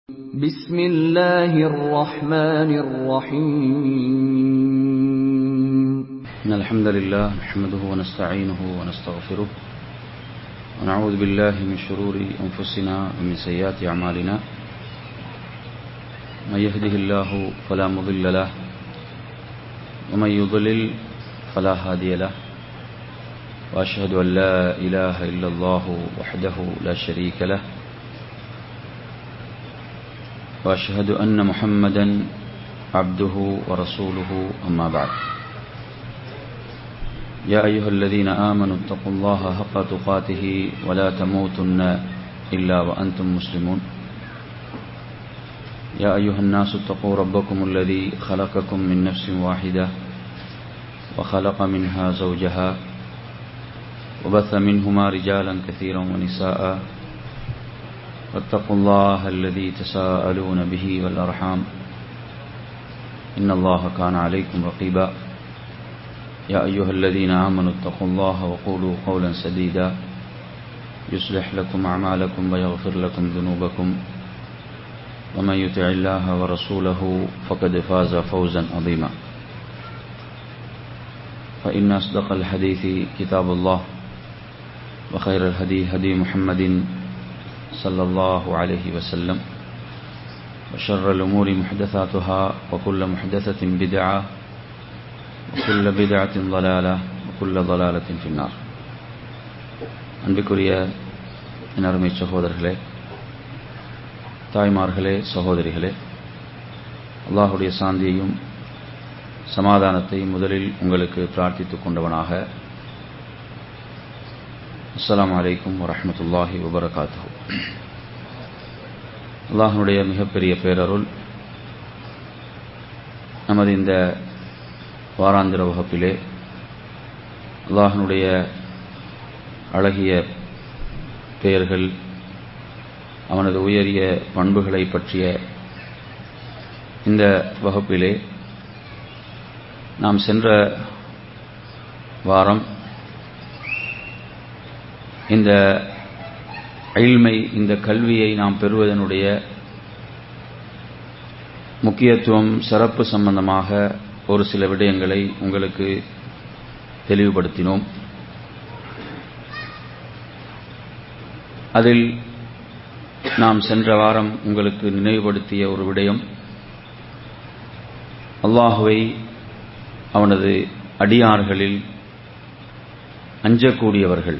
بسم الله الرحمن الرحيم إن الحمد لله نحمده ونستعينه ونستغفره ونعوذ بالله من شرور أنفسنا ومن سيئات أعمالنا من يهده الله فلا مضل له ومن يضلل فلا هادي له وأشهد أن لا إله إلا الله وحده لا شريك له وأشهد أن محمدا عبده ورسوله أما بعد يا أيها الذين آمنوا اتقوا الله حق تقاته ولا تموتن إلا وأنتم مسلمون يا أيها الناس اتقوا ربكم الذي خلقكم من نفس واحدة وخلق منها زوجها وبث منهما رجالا كثيرا ونساء واتقوا الله الذي تساءلون به والأرحام إن الله كان عليكم رقيبا يا أيها الذين آمنوا اتقوا الله وقولوا قولا سديدا يصلح لكم أعمالكم ويغفر لكم ذنوبكم ومن يطع الله ورسوله فقد فاز فوزا عظيما فإن أصدق الحديث كتاب الله وخير الهدي هدي محمد صلى الله عليه وسلم وشر الأمور محدثاتها وكل محدثة بدعة وكل بدعة ضلالة وكل ضلالة في النار அன்பிற்குரிய அருமை சகோதரர்களே தாய்மார்களே சகோதரிகளே அல்லாஹுடைய சாந்தியையும் சமாதானத்தையும் முதலில் உங்களுக்கு பிரார்த்தித்துக் கொண்டவனாக அஸ்லாம் வலைக்கும் வரமத்துல்லாஹி வபரகாத்து அல்லாஹனுடைய மிகப்பெரிய பேரருள் நமது இந்த வாராந்திர வகுப்பிலே அல்லாஹனுடைய அழகிய பெயர்கள் அவனது உயரிய பண்புகளை பற்றிய இந்த வகுப்பிலே நாம் சென்ற வாரம் இந்த அயில்மை இந்த கல்வியை நாம் பெறுவதனுடைய முக்கியத்துவம் சிறப்பு சம்பந்தமாக ஒரு சில விடயங்களை உங்களுக்கு தெளிவுபடுத்தினோம் அதில் நாம் சென்ற வாரம் உங்களுக்கு நினைவுபடுத்திய ஒரு விடயம் அல்லாஹுவை அவனது அடியார்களில் அஞ்சக்கூடியவர்கள்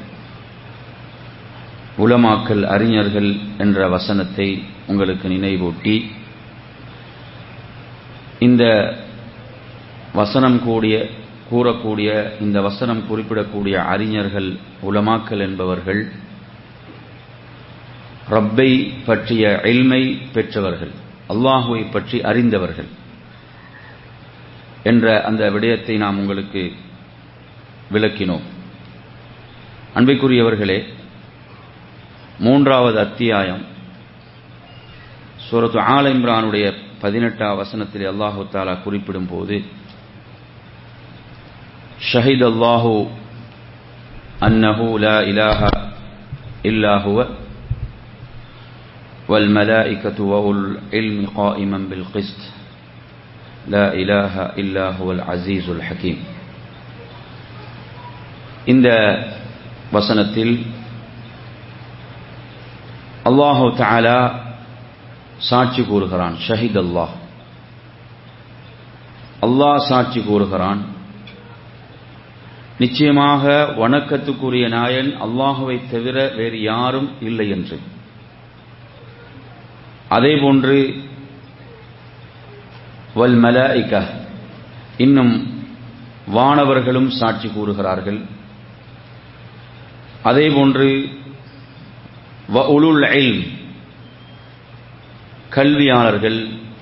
உலமாக்கல் அறிஞர்கள் என்ற வசனத்தை உங்களுக்கு நினைவூட்டி இந்த வசனம் கூடிய கூறக்கூடிய இந்த வசனம் குறிப்பிடக்கூடிய அறிஞர்கள் உலமாக்கல் என்பவர்கள் ரப்பை பற்றிய எல்மை பெற்றவர்கள் அல்லாஹுவை பற்றி அறிந்தவர்கள் என்ற அந்த விடயத்தை நாம் உங்களுக்கு விளக்கினோம் அன்பைக்குரியவர்களே மூன்றாவது அத்தியாயம் சூரத்து ஆல இம்ரானுடைய பதினெட்டாம் வசனத்தில் அல்லாஹு தாலா குறிப்பிடும் போது ஷஹித் அல்லாஹு அன்னஹு லா இலாஹ இல்லாஹுவ والملائكة وأولو العلم قائما بالقسط لا إله إلا هو العزيز الحكيم இந்த வசனத்தில் அல்லாஹு தாலா சாட்சி கூறுகிறான் ஷஹித் அல்லாஹ் அல்லாஹ் சாட்சி கூறுகிறான் நிச்சயமாக வணக்கத்துக்குரிய நாயன் அல்லாஹுவை தவிர வேறு யாரும் இல்லை என்று அதேபோன்று வல் மலாய்க இன்னும் வானவர்களும் சாட்சி கூறுகிறார்கள் அதேபோன்று வ உலுல் ஐல் கல்வியாளர்கள்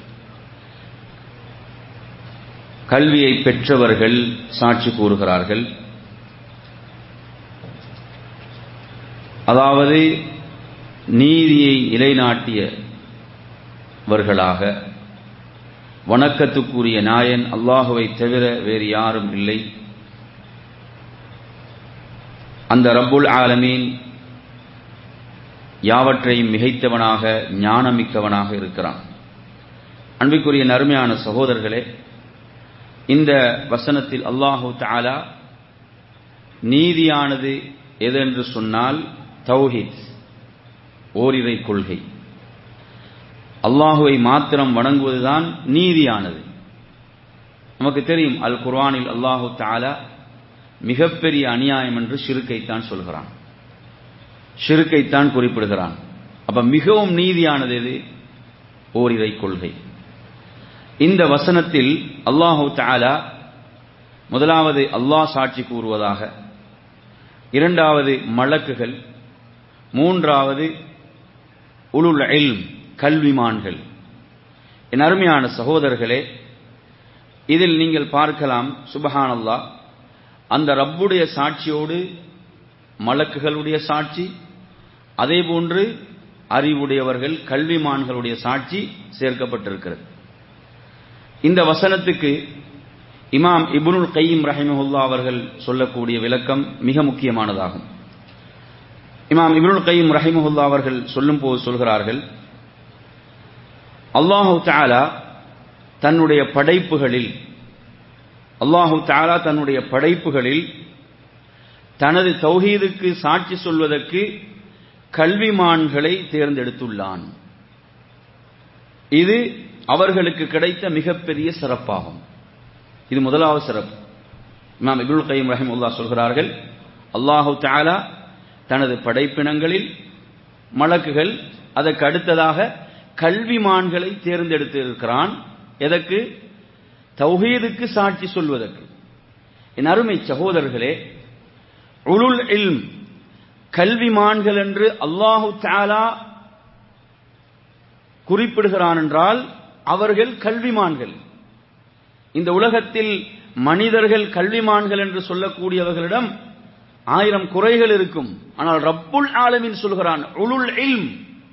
கல்வியை பெற்றவர்கள் சாட்சி கூறுகிறார்கள் அதாவது நீதியை நிலைநாட்டியவர்களாக வணக்கத்துக்குரிய நாயன் அல்லாஹுவை தவிர வேறு யாரும் இல்லை அந்த ரப்புல் ஆலமீன் யாவற்றையும் மிகைத்தவனாக ஞானமிக்கவனாக இருக்கிறான் அன்பிற்குரிய நறுமையான சகோதரர்களே இந்த வசனத்தில் அல்லாஹு தாலா நீதியானது எதென்று சொன்னால் தௌஹித் ஓரிரை கொள்கை அல்லாஹுவை மாத்திரம் வணங்குவதுதான் நீதியானது நமக்கு தெரியும் அல் குர்வானில் அல்லாஹு தாலா மிகப்பெரிய அநியாயம் என்று ஷிருக்கைத்தான் சொல்கிறான் ஷிருக்கைத்தான் குறிப்பிடுகிறான் அப்ப மிகவும் நீதியானது எது ஓரிரை கொள்கை இந்த வசனத்தில் அல்லாஹு தாலா முதலாவது அல்லாஹ் சாட்சி கூறுவதாக இரண்டாவது மலக்குகள் மூன்றாவது உளுல் இல்ம் கல்விமான்கள் என் அருமையான சகோதரர்களே இதில் நீங்கள் பார்க்கலாம் சுபஹான் அல்லா அந்த ரப்புடைய சாட்சியோடு மலக்குகளுடைய சாட்சி அதே போன்று அறிவுடையவர்கள் கல்விமான்களுடைய சாட்சி சேர்க்கப்பட்டிருக்கிறது இந்த வசனத்துக்கு இமாம் இபுனுல் கையீம் ரஹிமஹுல்லா அவர்கள் சொல்லக்கூடிய விளக்கம் மிக முக்கியமானதாகும் இமாம் இபுனுல் கையீம் ரஹிமஹுல்லா அவர்கள் சொல்லும் போது சொல்கிறார்கள் அல்லாஹு தாலா தன்னுடைய படைப்புகளில் அல்லாஹு தாலா தன்னுடைய படைப்புகளில் தனது தௌஹீதுக்கு சாட்சி சொல்வதற்கு கல்விமான்களை தேர்ந்தெடுத்துள்ளான் இது அவர்களுக்கு கிடைத்த மிகப்பெரிய சிறப்பாகும் இது முதலாவது சிறப்பு இமாம் இபுல் கையம் ரஹிமுல்லா சொல்கிறார்கள் அல்லாஹு தாலா தனது படைப்பினங்களில் மலக்குகள் அதற்கு அடுத்ததாக கல்விமான்களை தேர்ந்தெடுத்து இருக்கிறான் எதற்கு தௌஹீதுக்கு சாட்சி சொல்வதற்கு என் அருமை சகோதரர்களே உளுல் இல்ம் கல்விமான்கள் என்று அல்லாஹு தாலா குறிப்பிடுகிறான் என்றால் அவர்கள் கல்விமான்கள் இந்த உலகத்தில் மனிதர்கள் கல்விமான்கள் என்று சொல்லக்கூடியவர்களிடம் ஆயிரம் குறைகள் இருக்கும் ஆனால் ரப்புல் ஆலமின் சொல்கிறான் உளுல் இல்ம்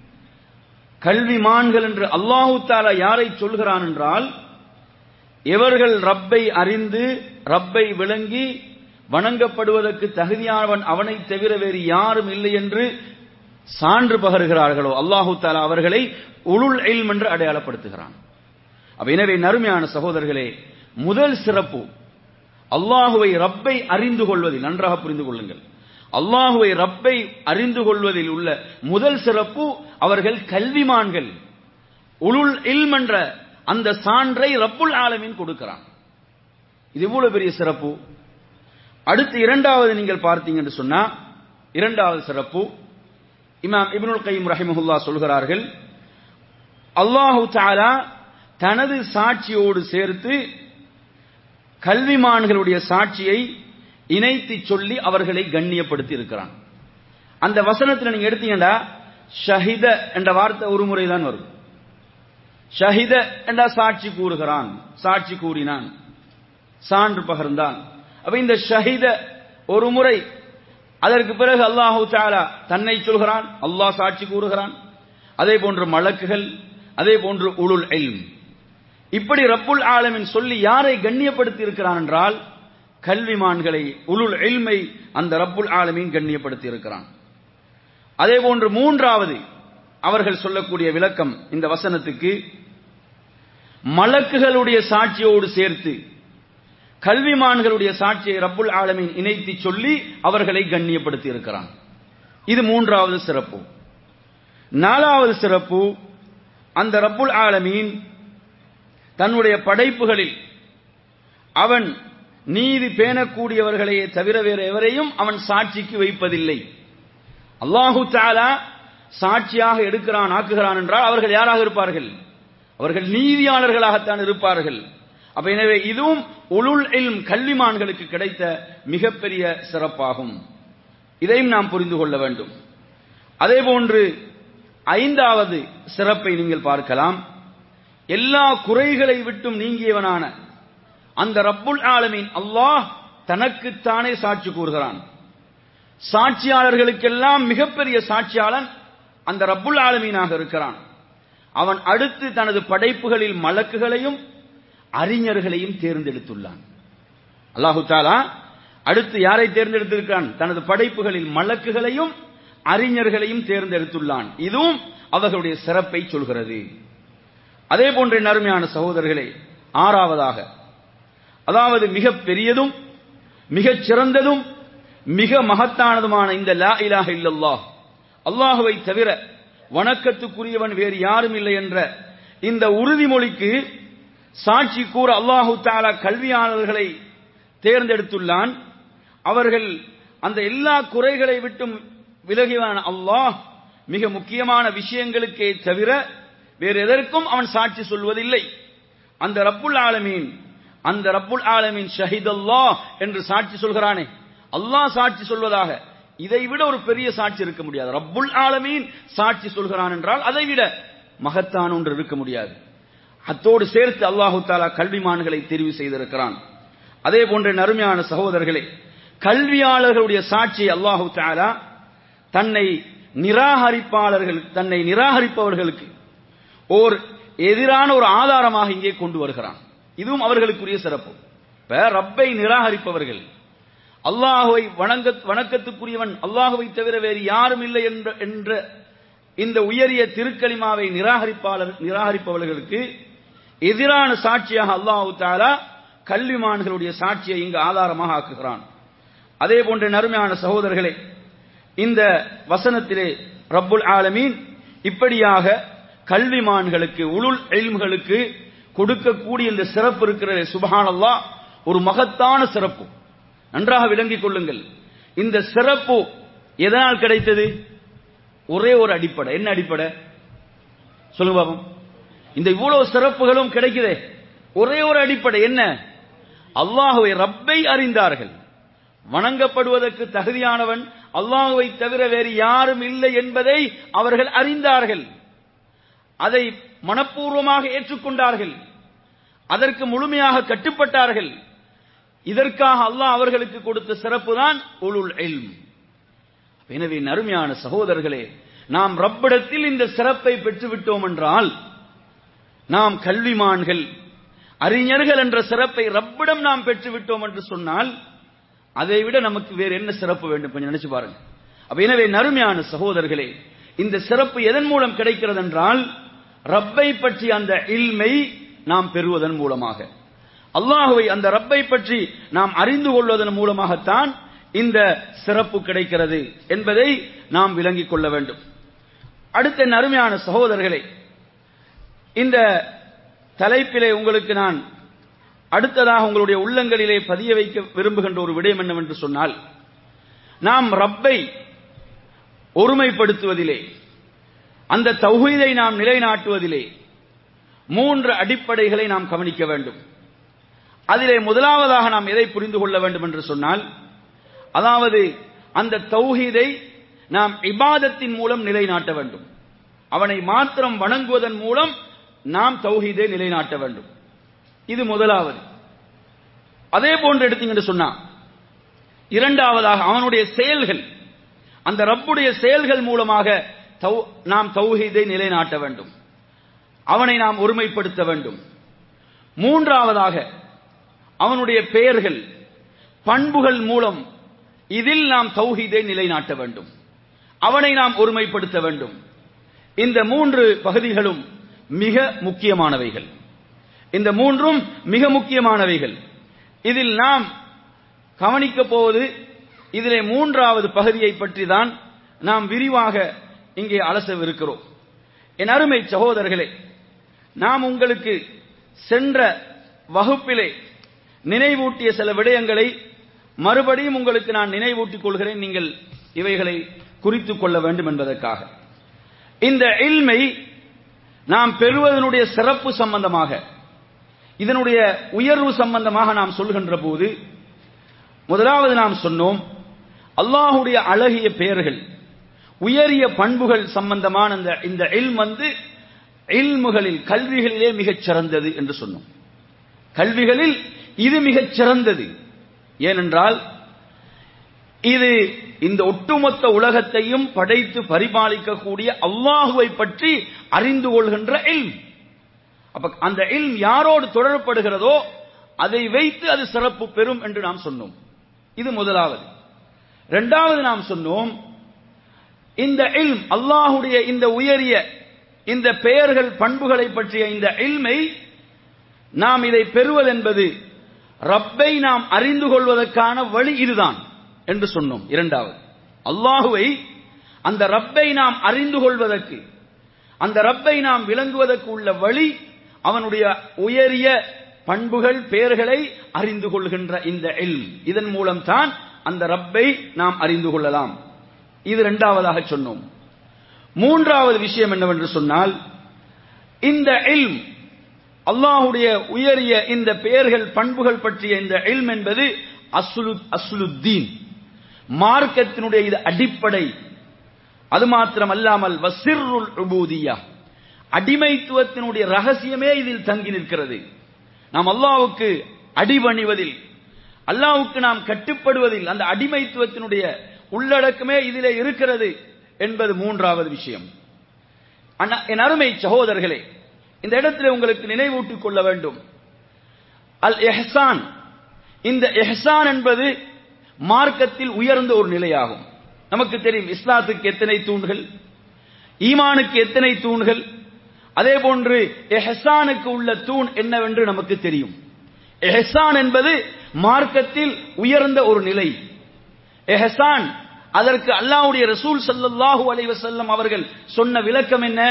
கல்விமான்கள் என்று அல்லாஹு தாலா யாரை சொல்கிறான் என்றால் எவர்கள் ரப்பை அறிந்து ரப்பை விளங்கி வணங்கப்படுவதற்கு தகுதியானவன் அவனை தவிர வேறு யாரும் இல்லை என்று சான்று பகருகிறார்களோ அல்லாஹு தாலா அவர்களை உளுல் இல்ம் என்று அடையாளப்படுத்துகிறான் அப்ப எனவே நறுமையான சகோதரர்களே முதல் சிறப்பு அல்லாஹுவை ரப்பை அறிந்து கொள்வதில் நன்றாக புரிந்து கொள்ளுங்கள் அல்லாஹுவை ரப்பை அறிந்து கொள்வதில் உள்ள முதல் சிறப்பு அவர்கள் கல்விமான்கள் உளுல் இல்ம் என்ற அந்த சான்றை ரப்புல் ஆலமின் கொடுக்கிறான் இது இவ்வளவு பெரிய சிறப்பு அடுத்து இரண்டாவது நீங்கள் பார்த்தீங்க என்று சொன்னா இரண்டாவது சிறப்பு இமாம் இப்னுல் கைம் ரஹிமஹுல்லா சொல்கிறார்கள் அல்லாஹு தாலா தனது சாட்சியோடு சேர்த்து கல்விமான்களுடைய சாட்சியை இணைத்து சொல்லி அவர்களை கண்ணியப்படுத்தி இருக்கிறான் அந்த வசனத்தில் நீங்க எடுத்தீங்கன்னா ஷஹித என்ற வார்த்தை ஒரு முறை தான் வரும் ஷஹித என்ற சாட்சி கூறுகிறான் சாட்சி கூறினான் சான்று பகர்ந்தான் அப்ப இந்த ஷஹித ஒரு முறை அதற்கு பிறகு அல்லாஹு தாலா தன்னை சொல்கிறான் அல்லாஹ் சாட்சி கூறுகிறான் அதே போன்று மலக்குகள் அதே போன்று உளுல் எல்ம் இப்படி ரப்புல் ஆலமின் சொல்லி யாரை கண்ணியப்படுத்தி இருக்கிறான் என்றால் கல்விமான்களை உளுல் எல்மை அந்த ரப்புல் ஆலமீன் கண்ணியப்படுத்தி இருக்கிறான் அதே போன்று மூன்றாவது அவர்கள் சொல்லக்கூடிய விளக்கம் இந்த வசனத்துக்கு மலக்குகளுடைய சாட்சியோடு சேர்த்து கல்விமான்களுடைய சாட்சியை ரப்புல் ஆலமீன் இணைத்து சொல்லி அவர்களை கண்ணியப்படுத்தி இருக்கிறான் இது மூன்றாவது சிறப்பு நாலாவது சிறப்பு அந்த ரப்புல் ஆலமீன் தன்னுடைய படைப்புகளில் அவன் நீதி பேணக்கூடியவர்களையே தவிர வேறு எவரையும் அவன் சாட்சிக்கு வைப்பதில்லை அல்லாஹு தாலா சாட்சியாக எடுக்கிறான் ஆக்குகிறான் என்றால் அவர்கள் யாராக இருப்பார்கள் அவர்கள் நீதியாளர்களாகத்தான் இருப்பார்கள் அப்ப எனவே இதுவும் உளுல் இல்ம் கல்விமான்களுக்கு கிடைத்த மிகப்பெரிய சிறப்பாகும் இதையும் நாம் புரிந்து கொள்ள வேண்டும் அதே போன்று ஐந்தாவது சிறப்பை நீங்கள் பார்க்கலாம் எல்லா குறைகளை விட்டும் நீங்கியவனான அந்த ரப்புல் ஆலமீன் அல்லாஹ் தனக்குத்தானே சாட்சி கூறுகிறான் சாட்சியாளர்களுக்கெல்லாம் மிகப்பெரிய சாட்சியாளன் அந்த ரப்புல் ஆலமீனாக இருக்கிறான் அவன் அடுத்து தனது படைப்புகளில் மலக்குகளையும் அறிஞர்களையும் தேர்ந்தெடுத்துள்ளான் அல்லாஹு தாலா அடுத்து யாரை தேர்ந்தெடுத்திருக்கிறான் தனது படைப்புகளில் மலக்குகளையும் அறிஞர்களையும் தேர்ந்தெடுத்துள்ளான் இதுவும் அவர்களுடைய சிறப்பை சொல்கிறது அதே போன்ற நறுமையான சகோதரர்களே ஆறாவதாக அதாவது மிக பெரியதும் மிகச் சிறந்ததும் மிக மகத்தானதுமான இந்த லா இலாஹ இல்லல்லாஹ் அல்லாஹுவை தவிர வணக்கத்துக்குரியவன் வேறு யாரும் இல்லை என்ற இந்த உறுதிமொழிக்கு சாட்சி கூற அல்லாஹு தாலா கல்வியாளர்களை தேர்ந்தெடுத்துள்ளான் அவர்கள் அந்த எல்லா குறைகளை விட்டும் விலகிவான அல்லாஹ் மிக முக்கியமான விஷயங்களுக்கே தவிர வேறு எதற்கும் அவன் சாட்சி சொல்வதில்லை அந்த ரப்புல் ஆலமீன் அந்த ரப்புல் ஆலமீன் ஷஹித் அல்லாஹ் என்று சாட்சி சொல்கிறானே அல்லாஹ் சாட்சி சொல்வதாக இதை விட ஒரு பெரிய சாட்சி இருக்க முடியாது ரப்புல் ஆலமீன் சாட்சி சொல்கிறான் என்றால் அதை விட மகத்தான ஒன்று இருக்க முடியாது அத்தோடு சேர்த்து அல்லாஹு தாலா கல்விமான்களை தெரிவு செய்திருக்கிறான் அதே போன்ற நறுமையான சகோதரர்களே கல்வியாளர்களுடைய சாட்சியை அல்லாஹு தாலா தன்னை நிராகரிப்பாளர்கள் தன்னை நிராகரிப்பவர்களுக்கு ஓர் எதிரான ஒரு ஆதாரமாக இங்கே கொண்டு வருகிறான் இதுவும் அவர்களுக்குரிய சிறப்பு இப்ப ரப்பை நிராகரிப்பவர்கள் அல்லாஹுவை வணங்க வணக்கத்துக்குரியவன் அல்லாஹுவை தவிர வேறு யாரும் இல்லை என்ற என்ற இந்த உயரிய திருக்கலிமாவை நிராகரிப்பாளர் நிராகரிப்பவர்களுக்கு எதிரான சாட்சியாக அல்லாஹு தாலா கல்விமான்களுடைய சாட்சியை இங்கு ஆதாரமாக ஆக்குகிறான் அதே போன்ற நறுமையான சகோதரர்களே இந்த வசனத்திலே ரப்புல் ஆலமீன் இப்படியாக கல்விமான்களுக்கு உளுல் எல்ம்களுக்கு கொடுக்கக்கூடிய இந்த சிறப்பு இருக்கிற சுபஹானல்லா ஒரு மகத்தான சிறப்பு நன்றாக விளங்கிக் கொள்ளுங்கள் இந்த சிறப்பு எதனால் கிடைத்தது ஒரே ஒரு அடிப்படை என்ன அடிப்படை சொல்லுங்க பாபம் இந்த இவ்வளவு சிறப்புகளும் கிடைக்குதே ஒரே ஒரு அடிப்படை என்ன அல்லாஹுவை ரப்பை அறிந்தார்கள் வணங்கப்படுவதற்கு தகுதியானவன் அல்லாஹுவை தவிர வேறு யாரும் இல்லை என்பதை அவர்கள் அறிந்தார்கள் அதை மனப்பூர்வமாக ஏற்றுக்கொண்டார்கள் அதற்கு முழுமையாக கட்டுப்பட்டார்கள் இதற்காக அல்லாஹ் அவர்களுக்கு கொடுத்த சிறப்பு தான் உளுல் எல்ம் எனவே நறுமையான சகோதரர்களே நாம் ரப்பிடத்தில் இந்த சிறப்பை பெற்றுவிட்டோம் என்றால் நாம் கல்விமான்கள் அறிஞர்கள் என்ற சிறப்பை ரப்பிடம் நாம் பெற்றுவிட்டோம் என்று சொன்னால் அதை விட நமக்கு வேறு என்ன சிறப்பு வேண்டும் கொஞ்சம் நினைச்சு பாருங்க அப்ப எனவே நறுமையான சகோதரர்களே இந்த சிறப்பு எதன் மூலம் கிடைக்கிறது என்றால் ரப்பை பற்றி அந்த இல்மை நாம் பெறுவதன் மூலமாக அல்லாஹுவை அந்த ரப்பை பற்றி நாம் அறிந்து கொள்வதன் மூலமாகத்தான் இந்த சிறப்பு கிடைக்கிறது என்பதை நாம் விளங்கிக் கொள்ள வேண்டும் அடுத்த நறுமையான சகோதரர்களே இந்த தலைப்பிலே உங்களுக்கு நான் அடுத்ததாக உங்களுடைய உள்ளங்களிலே பதிய வைக்க விரும்புகின்ற ஒரு விடயம் என்னவென்று சொன்னால் நாம் ரப்பை ஒருமைப்படுத்துவதிலே அந்த தௌஹீதை நாம் நிலைநாட்டுவதிலே மூன்று அடிப்படைகளை நாம் கவனிக்க வேண்டும் அதிலே முதலாவதாக நாம் எதை புரிந்து கொள்ள வேண்டும் என்று சொன்னால் அதாவது அந்த தௌஹீதை நாம் இபாதத்தின் மூலம் நிலைநாட்ட வேண்டும் அவனை மாத்திரம் வணங்குவதன் மூலம் நாம் தௌஹீதை நிலைநாட்ட வேண்டும் இது முதலாவது அதே போன்று எடுத்தீங்க சொன்னா இரண்டாவதாக அவனுடைய செயல்கள் அந்த ரப்புடைய செயல்கள் மூலமாக நாம் தௌஹீதை நிலைநாட்ட வேண்டும் அவனை நாம் ஒருமைப்படுத்த வேண்டும் மூன்றாவதாக அவனுடைய பெயர்கள் பண்புகள் மூலம் இதில் நாம் தௌஹீதை நிலைநாட்ட வேண்டும் அவனை நாம் ஒருமைப்படுத்த வேண்டும் இந்த மூன்று பகுதிகளும் மிக முக்கியமானவைகள் இந்த மூன்றும் மிக முக்கியமானவைகள் இதில் நாம் கவனிக்கப் போவது இதிலே மூன்றாவது பகுதியை பற்றி தான் நாம் விரிவாக இங்கே அலசவிருக்கிறோம் என் அருமை சகோதரர்களே நாம் உங்களுக்கு சென்ற வகுப்பிலே நினைவூட்டிய சில விடயங்களை மறுபடியும் உங்களுக்கு நான் நினைவூட்டிக் கொள்கிறேன் நீங்கள் இவைகளை குறித்துக் கொள்ள வேண்டும் என்பதற்காக இந்த இல்மை நாம் பெறுவதனுடைய சிறப்பு சம்பந்தமாக இதனுடைய உயர்வு சம்பந்தமாக நாம் சொல்கின்ற போது முதலாவது நாம் சொன்னோம் அல்லாஹுடைய அழகிய பெயர்கள் உயரிய பண்புகள் சம்பந்தமான இந்த இந்த இல் வந்து இல்முகளில் கல்விகளிலே மிகச் சிறந்தது என்று சொன்னோம் கல்விகளில் இது மிகச் சிறந்தது ஏனென்றால் இது இந்த ஒட்டுமொத்த உலகத்தையும் படைத்து பரிபாலிக்கக்கூடிய அல்லாஹுவை பற்றி அறிந்து கொள்கின்ற இல்ம் அப்ப அந்த இல்ம் யாரோடு தொடரப்படுகிறதோ அதை வைத்து அது சிறப்பு பெறும் என்று நாம் சொன்னோம் இது முதலாவது இரண்டாவது நாம் சொன்னோம் இந்த இல்ம் அல்லாஹுடைய இந்த உயரிய இந்த பெயர்கள் பண்புகளை பற்றிய இந்த இல்மை நாம் இதை பெறுவதென்பது ரப்பை நாம் அறிந்து கொள்வதற்கான வழி இதுதான் என்று சொன்னோம் இரண்டாவது அல்லாஹுவை அந்த ரப்பை நாம் அறிந்து கொள்வதற்கு அந்த ரப்பை நாம் விளங்குவதற்கு உள்ள வழி அவனுடைய உயரிய பண்புகள் பெயர்களை அறிந்து கொள்கின்ற இந்த இல்ம் இதன் மூலம் தான் அந்த ரப்பை நாம் அறிந்து கொள்ளலாம் இது இரண்டாவதாக சொன்னோம் மூன்றாவது விஷயம் என்னவென்று சொன்னால் இந்த இல்ம் அல்லாஹுடைய உயரிய இந்த பெயர்கள் பண்புகள் பற்றிய இந்த இல்ம் என்பது அஸ்லு அஸ்லுத்தீன் மார்க்கத்தினுடைய இது அடிப்படை அது மாத்திரம் அல்லாமல் வசிர்ருல் உபூதியா அடிமைத்துவத்தினுடைய ரகசியமே இதில் தங்கி நிற்கிறது நாம் அல்லாவுக்கு அடிபணிவதில் அல்லாவுக்கு நாம் கட்டுப்படுவதில் அந்த அடிமைத்துவத்தினுடைய உள்ளடக்கமே இதிலே இருக்கிறது என்பது மூன்றாவது விஷயம் அண்ணா- என் அருமை சகோதரர்களே இந்த இடத்துல உங்களுக்கு நினைவூட்டிக் கொள்ள வேண்டும் அல் எஹ்சான் இந்த எஹ்சான் என்பது மார்க்கத்தில் உயர்ந்த ஒரு நிலையாகும் நமக்கு தெரியும் இஸ்லாத்துக்கு எத்தனை தூண்கள் ஈமானுக்கு எத்தனை தூண்கள் அதே போன்று எஹ்சானுக்கு உள்ள தூண் என்னவென்று நமக்கு தெரியும் எஹ்சான் என்பது மார்க்கத்தில் உயர்ந்த ஒரு நிலை எஹ்சான் அதற்கு அல்லாஹ்வுடைய ரசூல் ஸல்லல்லாஹு அலைஹி வஸல்லம் அவர்கள் சொன்ன விளக்கம் என்ன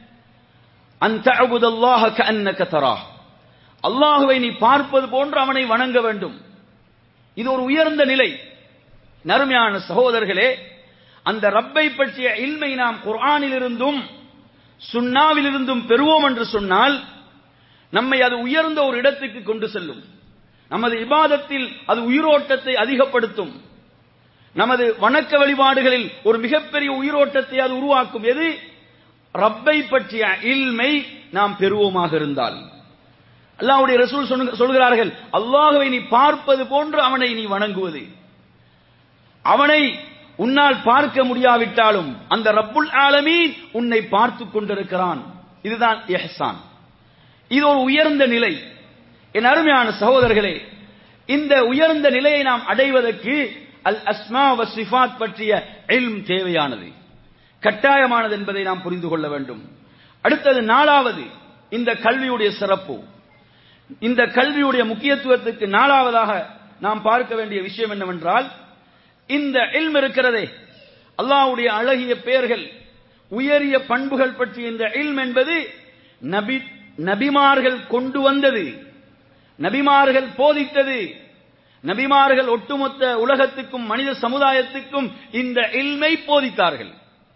அன் தஅபுதல்லாஹ கஅன்னக தராஹ் அல்லாஹ்வை நீ பார்ப்பது போன்று அவனை வணங்க வேண்டும் இது ஒரு உயர்ந்த நிலை நறுமையான சகோதரர்களே அந்த ரப்பை பற்றிய இல்மை நாம் குர்ஆனிலிருந்தும் சுன்னாவிலிருந்தும் பெறுவோம் என்று சொன்னால் நம்மை அது உயர்ந்த ஒரு இடத்துக்கு கொண்டு செல்லும் நமது இபாதத்தில் அது உயிரோட்டத்தை அதிகப்படுத்தும் நமது வணக்க வழிபாடுகளில் ஒரு மிகப்பெரிய உயிரோட்டத்தை அது உருவாக்கும் எது ரப்பை பற்றிய இல்மை நாம் பெறுவோமாக இருந்தால் அல்லாஹ்வுடைய ரசூல் சொன்ன- சொல்கிறார்கள் அல்லாஹ்வை நீ பார்ப்பது போன்று அவனை நீ வணங்குவது அவனை உன்னால் பார்க்க முடியாவிட்டாலும் அந்த ரப்புல் ஆலமீன் உன்னை பார்த்து கொண்டிருக்கிறான் இதுதான் இஹ்சான் இது ஒரு உயர்ந்த நிலை என் அருமையான சகோதரர்களே இந்த உயர்ந்த நிலையை நாம் அடைவதற்கு அல் அஸ்மா வ சிஃபாத் பற்றிய இல்ம் தேவையானது கட்டாயமானது என்பதை நாம் புரிந்து கொள்ள வேண்டும் அடுத்தது நாலாவது இந்த கல்வியுடைய சிறப்பு இந்த கல்வியுடைய முக்கியத்துவத்துக்கு நாலாவதாக நாம் பார்க்க வேண்டிய விஷயம் என்னவென்றால் இந்த இல்ம் இருக்கிறதே அல்லாஹ்வுடைய அழகிய பெயர்கள் உயரிய பண்புகள் பற்றிய இந்த இல்ம் என்பது நபி நபிமார்கள் கொண்டு வந்தது நபிமார்கள் போதித்தது நபிமார்கள் ஒட்டுமொத்த உலகத்துக்கும் மனித சமுதாயத்துக்கும் இந்த இல்மை போதித்தார்கள்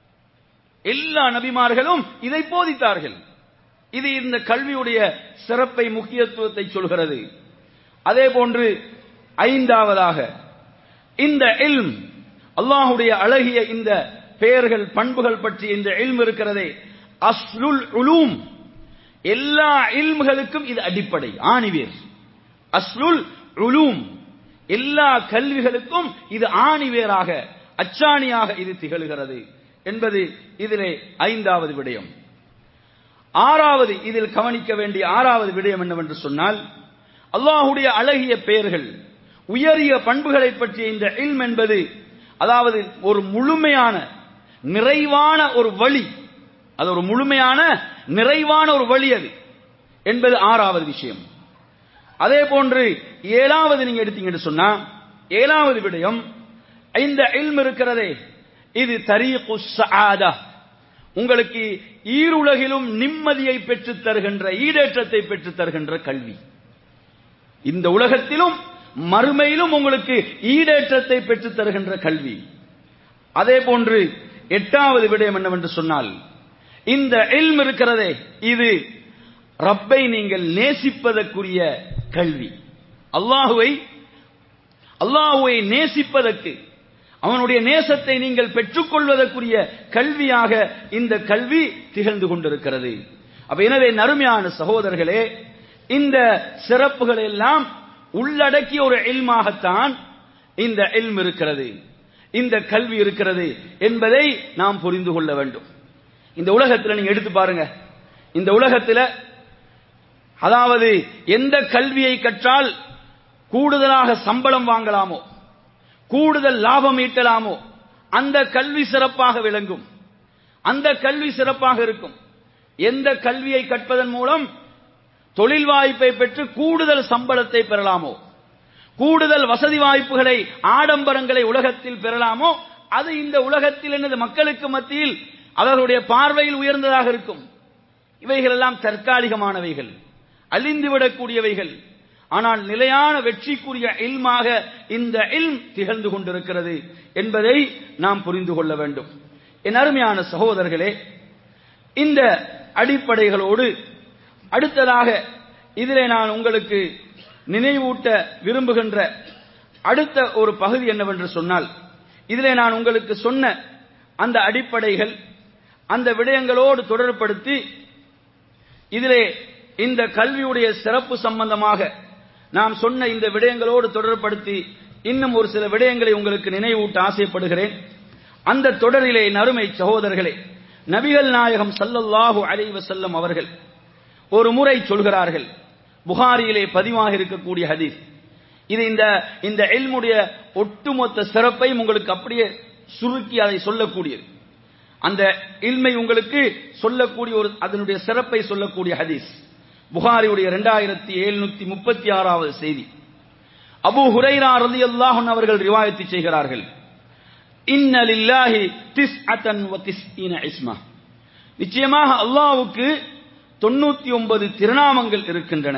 எல்லா நபிமார்களும் இதை போதித்தார்கள் இது இந்த கல்வியுடைய சிறப்பை முக்கியத்துவத்தை சொல்கிறது அதே போன்று ஐந்தாவதாக இந்த இல்ம் அல்லாஹுடைய அழகிய இந்த பெயர்கள் பண்புகள் பற்றி இந்த இல்ம் இருக்கிறதே அஸ்லுல் உலூம் எல்லா இல்ம்களுக்கும் இது அடிப்படை ஆணிவேர் அஸ்லுல் உலூம் எல்லா கல்விகளுக்கும் இது ஆணிவேராக அச்சாணியாக இது திகழ்கிறது என்பது இதிலே ஐந்தாவது விடயம் ஆறாவது இதில் கவனிக்க வேண்டிய ஆறாவது விடயம் என்னவென்று சொன்னால் அல்லாஹுடைய அழகிய பெயர்கள் உயரிய பண்புகளை பற்றிய இந்த இல்ம் என்பது அதாவது ஒரு முழுமையான நிறைவான ஒரு வழி அது ஒரு முழுமையான நிறைவான ஒரு வழி அது என்பது ஆறாவது விஷயம் அதே போன்று ஏழாவது நீங்க எடுத்தீங்கன்னு சொன்னா ஏழாவது விடயம் இந்த இல்ம் இருக்கிறதே இது தரீகு சஆதா உங்களுக்கு ஈருலகிலும் நிம்மதியை பெற்றுத் தருகின்ற ஈடேற்றத்தை பெற்றுத் தருகின்ற கல்வி இந்த உலகத்திலும் மறுமையிலும் உங்களுக்கு ஈடேற்றத்தை பெற்றுத் தருகின்ற கல்வி அதே போன்று எட்டாவது விடயம் என்னவென்று சொன்னால் இந்த இல்ம் இருக்கிறதே இது ரப்பை நீங்கள் நேசிப்பதற்குரிய கல்வி அல்லாஹுவை அல்லாஹுவை நேசிப்பதற்கு அவனுடைய நேசத்தை நீங்கள் பெற்றுக்கொள்வதற்குரிய கல்வியாக இந்த கல்வி திகழ்ந்து கொண்டிருக்கிறது அப்ப எனவே நறுமையான சகோதரர்களே இந்த சிறப்புகள் எல்லாம் உள்ளடக்கிய ஒரு இல்மாகத்தான் இந்த இல்ம் இருக்கிறது இந்த கல்வி இருக்கிறது என்பதை நாம் புரிந்து கொள்ள வேண்டும் இந்த உலகத்தில் நீங்க எடுத்து பாருங்க இந்த உலகத்தில் அதாவது எந்த கல்வியை கற்றால் கூடுதலாக சம்பளம் வாங்கலாமோ கூடுதல் லாபம் ஈட்டலாமோ அந்த கல்வி சிறப்பாக விளங்கும் அந்த கல்வி சிறப்பாக இருக்கும் எந்த கல்வியை கற்பதன் மூலம் தொழில் வாய்ப்பை பெற்று கூடுதல் சம்பளத்தை பெறலாமோ கூடுதல் வசதி வாய்ப்புகளை ஆடம்பரங்களை உலகத்தில் பெறலாமோ அது இந்த உலகத்தில் என்னது மக்களுக்கு மத்தியில் அவர்களுடைய பார்வையில் உயர்ந்ததாக இருக்கும் இவைகள் எல்லாம் தற்காலிகமானவைகள் அழிந்துவிடக்கூடியவைகள் ஆனால் நிலையான வெற்றிக்குரிய இல்மாக இந்த இல்ம் திகழ்ந்து கொண்டிருக்கிறது என்பதை நாம் புரிந்து கொள்ள வேண்டும் என் அருமையான சகோதரர்களே இந்த அடிப்படைகளோடு அடுத்ததாக இதிலே நான் உங்களுக்கு நினைவூட்ட விரும்புகின்ற அடுத்த ஒரு பகுதி என்னவென்று சொன்னால் இதிலே நான் உங்களுக்கு சொன்ன அந்த அடிப்படைகள் அந்த விடயங்களோடு தொடர்படுத்தி இதிலே இந்த கல்வியுடைய சிறப்பு சம்பந்தமாக நாம் சொன்ன இந்த விடயங்களோடு தொடர்படுத்தி இன்னும் ஒரு சில விடயங்களை உங்களுக்கு நினைவூட்ட ஆசைப்படுகிறேன் அந்த தொடரிலே நறுமை சகோதரர்களே நபிகள் நாயகம் சல்லல்லாஹு அலைஹி வஸல்லம் அவர்கள் ஒரு முறை சொல்கிறார்கள் புகாரியிலே பதிவாக இருக்கக்கூடிய ஹதீஸ் இது இந்த இந்த எல்முடைய ஒட்டுமொத்த சிறப்பையும் உங்களுக்கு அப்படியே சுருக்கி அதை சொல்லக்கூடியது அந்த இல்மை உங்களுக்கு சொல்லக்கூடிய ஒரு அதனுடைய சிறப்பை சொல்லக்கூடிய ஹதீஸ் புகாரியுடைய இரண்டாயிரத்தி எழுநூத்தி முப்பத்தி ஆறாவது செய்தி அபு ஹுரைரா ரலி அல்லாஹன் அவர்கள் ரிவாயத்து செய்கிறார்கள் இன்ன லில்லாஹி திஸ்அத்தன் வ திஸ்ஈன இஸ்மா நிச்சயமாக அல்லாஹ்வுக்கு தொண்ணூத்தி ஒன்பது திருநாமங்கள் இருக்கின்றன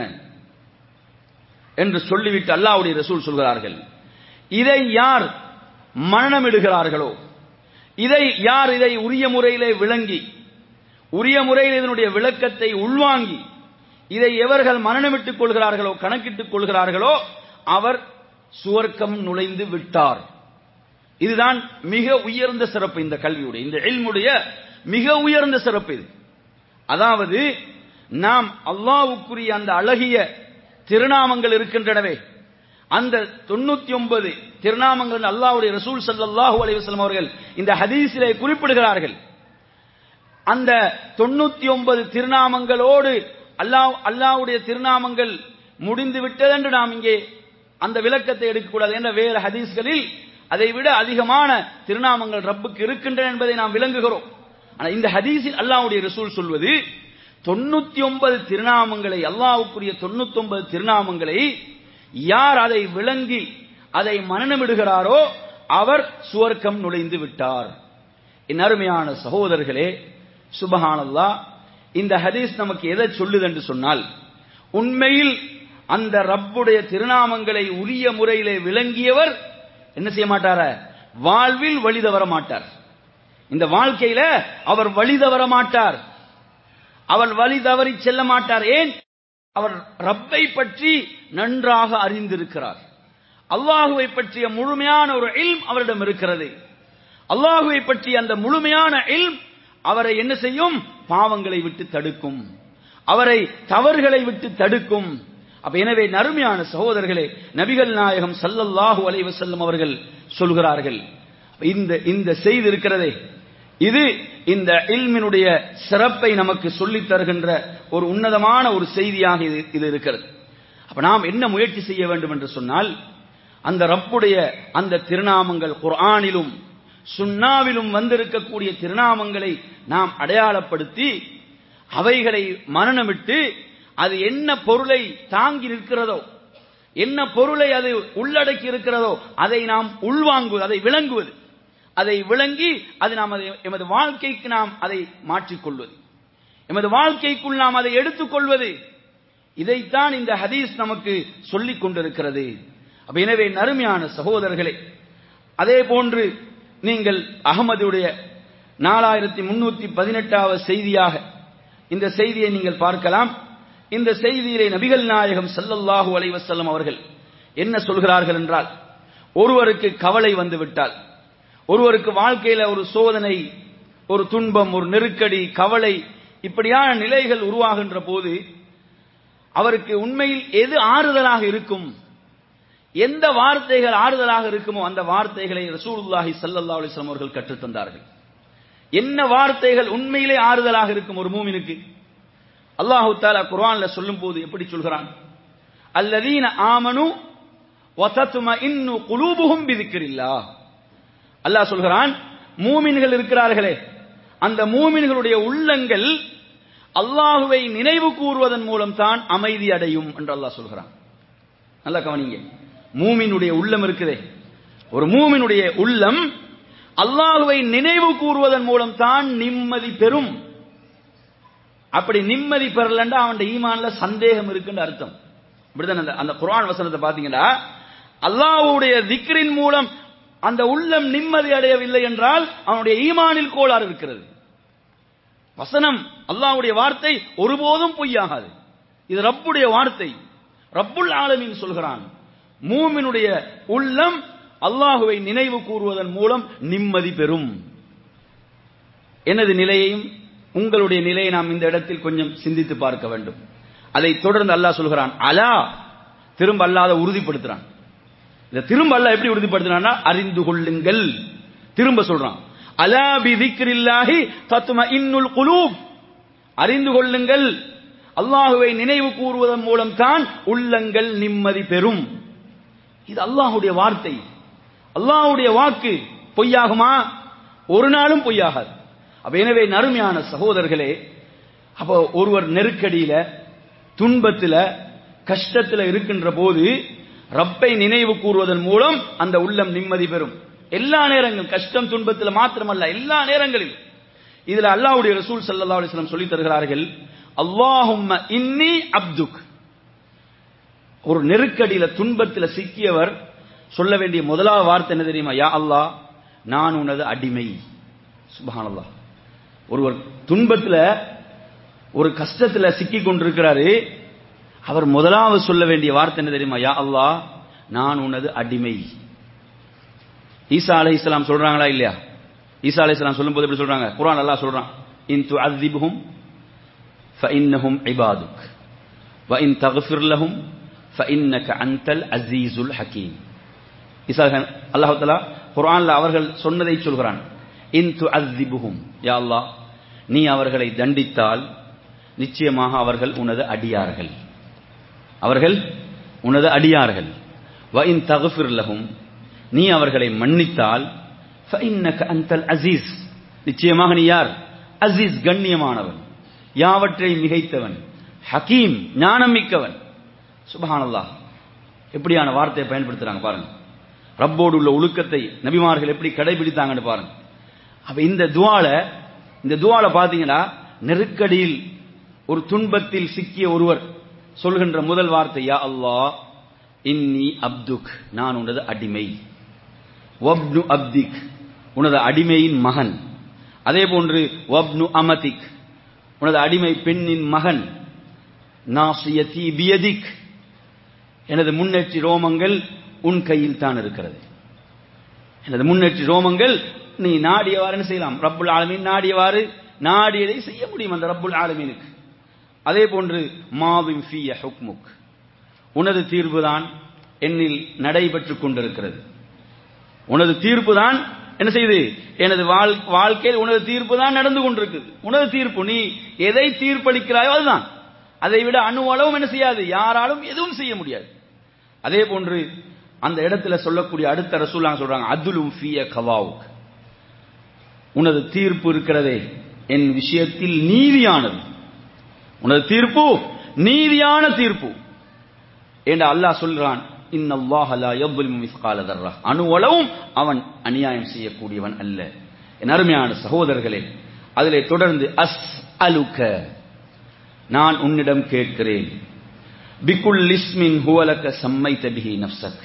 என்று சொல்லிவிட்டு அல்லாஹ்வுடைய ரசூல் சொல்கிறார்கள் இதை யார் மரணமிடுகிறார்களோ இதை யார் இதை உரிய முறையிலே விளங்கி உரிய முறையில் இதனுடைய விளக்கத்தை உள்வாங்கி இதை எவர்கள் மரணமிட்டுக் கொள்கிறார்களோ கணக்கிட்டுக் கொள்கிறார்களோ அவர் சுவர்க்கம் நுழைந்து விட்டார் இதுதான் மிக உயர்ந்த சிறப்பு இந்த கல்வியுடைய இந்த எல்முடைய மிக உயர்ந்த சிறப்பு இது அதாவது நாம் அல்லாவுக்குரிய அந்த அழகிய திருநாமங்கள் இருக்கின்றனவே அந்த தொண்ணூத்தி ஒன்பது திருநாமங்கள் அல்லாஹ்வுடைய ரசூல் ஸல்லல்லாஹு அலைஹி வஸல்லம் அவர்கள் இந்த ஹதீஸிலே குறிப்பிடுகிறார்கள் அந்த தொண்ணூத்தி ஒன்பது திருநாமங்களோடு அல்லாஹ் அல்லாஹ்வுடைய திருநாமங்கள் முடிந்து விட்டதென்று நாம் இங்கே அந்த விளக்கத்தை எடுக்கக்கூடாது என்ற வேறு ஹதீஸ்களில் அதை விட அதிகமான திருநாமங்கள் ரப்புக்கு இருக்கின்றன என்பதை நாம் விளங்குகிறோம் ஆனால் இந்த ஹதீஸில் அல்லாஹ்வுடைய ரசூல் சொல்வது தொண்ணூத்தி ஒன்பது திருநாமங்களை அல்லாஹ்வுக்குரிய தொண்ணூத்தி ஒன்பது திருநாமங்களை யார் அதை விளங்கி அதை மனநமிடுகிறாரோ அவர் சுவர்க்கம் நுழைந்து விட்டார் என் அருமையான சகோதரர்களே சுபஹானல்லா இந்த ஹதீஸ் நமக்கு எதை சொல்லுது என்று சொன்னால் உண்மையில் அந்த ரப்புடைய திருநாமங்களை உரிய முறையிலே விளங்கியவர் என்ன செய்ய மாட்டார வாழ்வில் வழி தவற மாட்டார் இந்த வாழ்க்கையில அவர் வழி தவற மாட்டார் அவர் வழி தவறி செல்ல மாட்டார் ஏன் அவர் ரப்பை பற்றி நன்றாக அறிந்திருக்கிறார் அல்லாஹுவை பற்றிய முழுமையான ஒரு இல்ம் அவரிடம் இருக்கிறது அல்லாஹுவை பற்றிய அந்த முழுமையான இல்ம் அவரை என்ன செய்யும் பாவங்களை விட்டு தடுக்கும் அவரை தவறுகளை விட்டு தடுக்கும் அப்ப எனவே நறுமையான சகோதரர்களே நபிகள் நாயகம் சல்லல்லாஹு அலைஹி வஸல்லம் அவர்கள் சொல்கிறார்கள் இந்த இந்த செய்தி இருக்கிறதே இது இந்த இல்மினுடைய சிறப்பை நமக்கு சொல்லித் தருகின்ற ஒரு உன்னதமான ஒரு செய்தியாக இது இது இருக்கிறது அப்ப நாம் என்ன முயற்சி செய்ய வேண்டும் என்று சொன்னால் அந்த ரப்புடைய அந்த திருநாமங்கள் குர்ஆனிலும் சுன்னாவிலும் வந்திருக்கக்கூடிய திருநாமங்களை நாம் அடையாளப்படுத்தி அவைகளை மரணமிட்டு அது என்ன பொருளை தாங்கி நிற்கிறதோ என்ன பொருளை அது உள்ளடக்கி இருக்கிறதோ அதை நாம் உள்வாங்குவது அதை விளங்குவது அதை விளங்கி அது நாம் அதை எமது வாழ்க்கைக்கு நாம் அதை மாற்றிக்கொள்வது எமது வாழ்க்கைக்குள் நாம் அதை எடுத்துக்கொள்வது இதைத்தான் இந்த ஹதீஸ் நமக்கு சொல்லிக் கொண்டிருக்கிறது அப்ப எனவே நறுமையான சகோதரர்களே அதே போன்று நீங்கள் அகமதுடைய நாலாயிரத்தி முன்னூத்தி பதினெட்டாவது செய்தியாக இந்த செய்தியை நீங்கள் பார்க்கலாம் இந்த செய்தியிலே நபிகள் நாயகம் சல்லல்லாஹு அலைவசல்லம் அவர்கள் என்ன சொல்கிறார்கள் என்றால் ஒருவருக்கு கவலை வந்து விட்டால் ஒருவருக்கு வாழ்க்கையில ஒரு சோதனை ஒரு துன்பம் ஒரு நெருக்கடி கவலை இப்படியான நிலைகள் உருவாகின்ற போது அவருக்கு உண்மையில் எது ஆறுதலாக இருக்கும் எந்த வார்த்தைகள் ஆறுதலாக இருக்குமோ அந்த வார்த்தைகளை ரசூலுல்லாஹி ஸல்லல்லாஹு அலைஹி வஸல்லம் அவர்கள் கற்றுத் தந்தார்கள் என்ன வார்த்தைகள் உண்மையிலே ஆறுதலாக இருக்கும் ஒரு மூமினுக்கு அல்லாஹு தாலா குர்ஆன்ல சொல்லும் போது எப்படி சொல்கிறான் அல்லதீன ஆமனு வதத்மஇன்னு குலூபுஹும் பிதிக்ரில்லாஹ் அல்லாஹ் சொல்கிறான் மூமின்கள் இருக்கிறார்களே அந்த மூமின்களுடைய உள்ளங்கள் அல்லாஹுவை நினைவு கூறுவதன் மூலம் தான் அமைதி அடையும் என்று அல்லாஹ் சொல்கிறான் நல்லா கவனிங்க மூமினுடைய உள்ளம் இருக்குதே ஒரு மூமினுடைய உள்ளம் அல்லாஹுவை நினைவு கூறுவதன் மூலம் தான் நிம்மதி பெறும் அப்படி நிம்மதி பெறலண்டா அவன் ஈமான்ல சந்தேகம் இருக்குன்னு அர்த்தம் இப்படிதான் அந்த அந்த குர்ஆன் வசனத்தை பாத்தீங்கன்னா அல்லாஹ்வுடைய திக்ரின் மூலம் அந்த உள்ளம் நிம்மதி அடையவில்லை என்றால் அவனுடைய ஈமானில் கோளாறு இருக்கிறது வசனம் அல்லாஹ்வுடைய வார்த்தை ஒருபோதும் பொய்யாகாது இது ரப்புடைய வார்த்தை ரப்புல் ஆலமீன் சொல்கிறான் மூமினுடைய உள்ளம் அல்லாஹுவை நினைவு கூறுவதன் மூலம் நிம்மதி பெறும் எனது நிலையையும் உங்களுடைய நிலையை நாம் இந்த இடத்தில் கொஞ்சம் சிந்தித்து பார்க்க வேண்டும் அதை தொடர்ந்து அல்லாஹ் சொல்கிறான் அலா திரும்ப அல்லாத உறுதிப்படுத்துறான் இத திரும்ப அல்லாஹ் எப்படி உறுதிப்படுத்துறான்னா அறிந்து கொள்ளுங்கள் திரும்ப சொல்றான் அலா பி திக்ரில்லாஹி தத்ம இன்னுல் குலூப் அறிந்து கொள்ளுங்கள் அல்லாஹுவை நினைவு கூறுவதன் மூலம் தான் உள்ளங்கள் நிம்மதி பெறும் இது அல்லாஹுடைய வார்த்தை அல்லாஹுடைய வாக்கு பொய்யாகுமா ஒரு நாளும் பொய்யாகாது அப்ப எனவே நறுமையான சகோதரர்களே அப்போ ஒருவர் நெருக்கடியில துன்பத்துல கஷ்டத்துல இருக்கின்ற போது ரப்பை நினைவு கூறுவதன் மூலம் அந்த உள்ளம் நிம்மதி பெறும் எல்லா நேரங்களும் கஷ்டம் துன்பத்துல மாத்திரமல்ல எல்லா நேரங்களிலும் இதுல அல்லாஹ்வுடைய ரசூல் ஸல்லல்லாஹு அலைஹி வஸல்லம் சொல்லி தருகிறார்கள் அல்லாஹும்ம இன்னி அப்துக் ஒரு நெருக்கடியில துன்பத்துல சிக்கியவர் சொல்ல வேண்டிய முதலாவது வார்த்தை என்ன தெரியுமா யா அல்லாஹ் நான் உனது அடிமை சுபஹானல்லாஹ் ஒருவர் துன்பத்துல ஒரு கஷ்டத்துல சிக்கி கொண்டிருக்கிறாரு அவர் முதலாவது சொல்ல வேண்டிய வார்த்தை என்ன தெரியுமா யா அல்லாஹ் நான் உனது அடிமை ஈசா அலைஹிஸ்ஸலாம் சொல்றாங்களா இல்லையா ஈசா அலைஹிஸ்ஸலாம் சொல்லும்போது எப்படி சொல்றாங்க குர்ஆன் அல்லாஹ் சொல்றான் இன் துஅذிபுஹும் ஃபஇன்னஹும் இபாதுக் وإن تغفر لهم فإنك أنت العزيز الحكيم ஈசா அல்லாஹ் தஆலா குர்ஆன்ல அவர்கள் சொன்னதை சொல்கிறான் இன் துஅذிபுஹும் யா அல்லாஹ் நீ அவர்களை தண்டித்தால் நிச்சயமாக அவர்கள் உனது அடியார்கள் அவர்கள் உனது அடியார்கள் வ இன் தக்ஃபிர் லஹும் நீ அவர்களை மன்னித்தால் ஃபஇன்னக அன்தல் அசீஸ் நிச்சயமாக நீ யார் அசீஸ் கண்ணியமானவன் யாவற்றை மிகைத்தவன் ஹக்கீம் ஞானம் மிக்கவன் சுபஹானல்லாஹ் எப்படியான வார்த்தையை பயன்படுத்துறாங்க பாருங்க ரப்போடு உள்ள ஒழுக்கத்தை நபிமார்கள் எப்படி கடைபிடித்தாங்கன்னு பாருங்க அப்ப இந்த துவால இந்த துவால பாத்தீங்கன்னா நெருக்கடியில் ஒரு துன்பத்தில் சிக்கிய ஒருவர் சொல்கின்ற முதல் வார்த்தை யா அல்லாஹ் இன்னி அப்துக் நான் உனது அடிமை வப்னு அப்திக் உனது அடிமையின் மகன் அதே போன்று வப்னு அமதிக் உனது அடிமை பெண்ணின் மகன் நாசியதி பியதிக் எனது முன்னேற்றி ரோமங்கள் உன் கையில் தான் இருக்கிறது எனது முன்னேற்றி ரோமங்கள் நீ நாடியவாறு என்ன செய்யலாம் ரப்புல் ஆலமீன் நாடியவாறு நாடியதை செய்ய முடியும் அந்த ரப்புல் ஆலமீனுக்கு அதே போன்று மாவிம் ஃபிய ஹுக்முக் உனது தீர்ப்புதான் என்னில் நடைபெற்றுக் கொண்டிருக்கிறது உனது தீர்ப்பு தான் என்ன செய்யுது எனது வாழ்- வாழ்க்கையில் உனது தீர்ப்பு தான் நடந்து கொண்டிருக்குது உனது தீர்ப்பு நீ எதை தீர்ப்பளிக்கிறாயோ அதுதான் அதை விட அணு அளவும் என்ன செய்யாது யாராலும் எதுவும் செய்ய முடியாது அதே போன்று அந்த இடத்துல சொல்லக்கூடிய அடுத்த ரசூலாங்க சொல்றாங்க அதுலும் ஃபிய கவாவுக் உனது தீர்ப்பு இருக்கிறதே என் விஷயத்தில் நீதியானது உனது தீர்ப்பு நீதியான தீர்ப்பு என்று அல்லாஹ் சொல்றான் இன்னல்லாஹ லா யظ்லிமு மிஸ்கால தர்ரா அணுவளவும் அவன் அநியாயம் செய்யக்கூடியவன் அல்ல என் அருமையான சகோதரர்களே அதிலே தொடர்ந்து அஸ் அலுக்க நான் உன்னிடம் கேட்கிறேன் பிகுல் லிஸ்மின் ஹுவலக்க சம்மைத்த பிஹி நப்சக்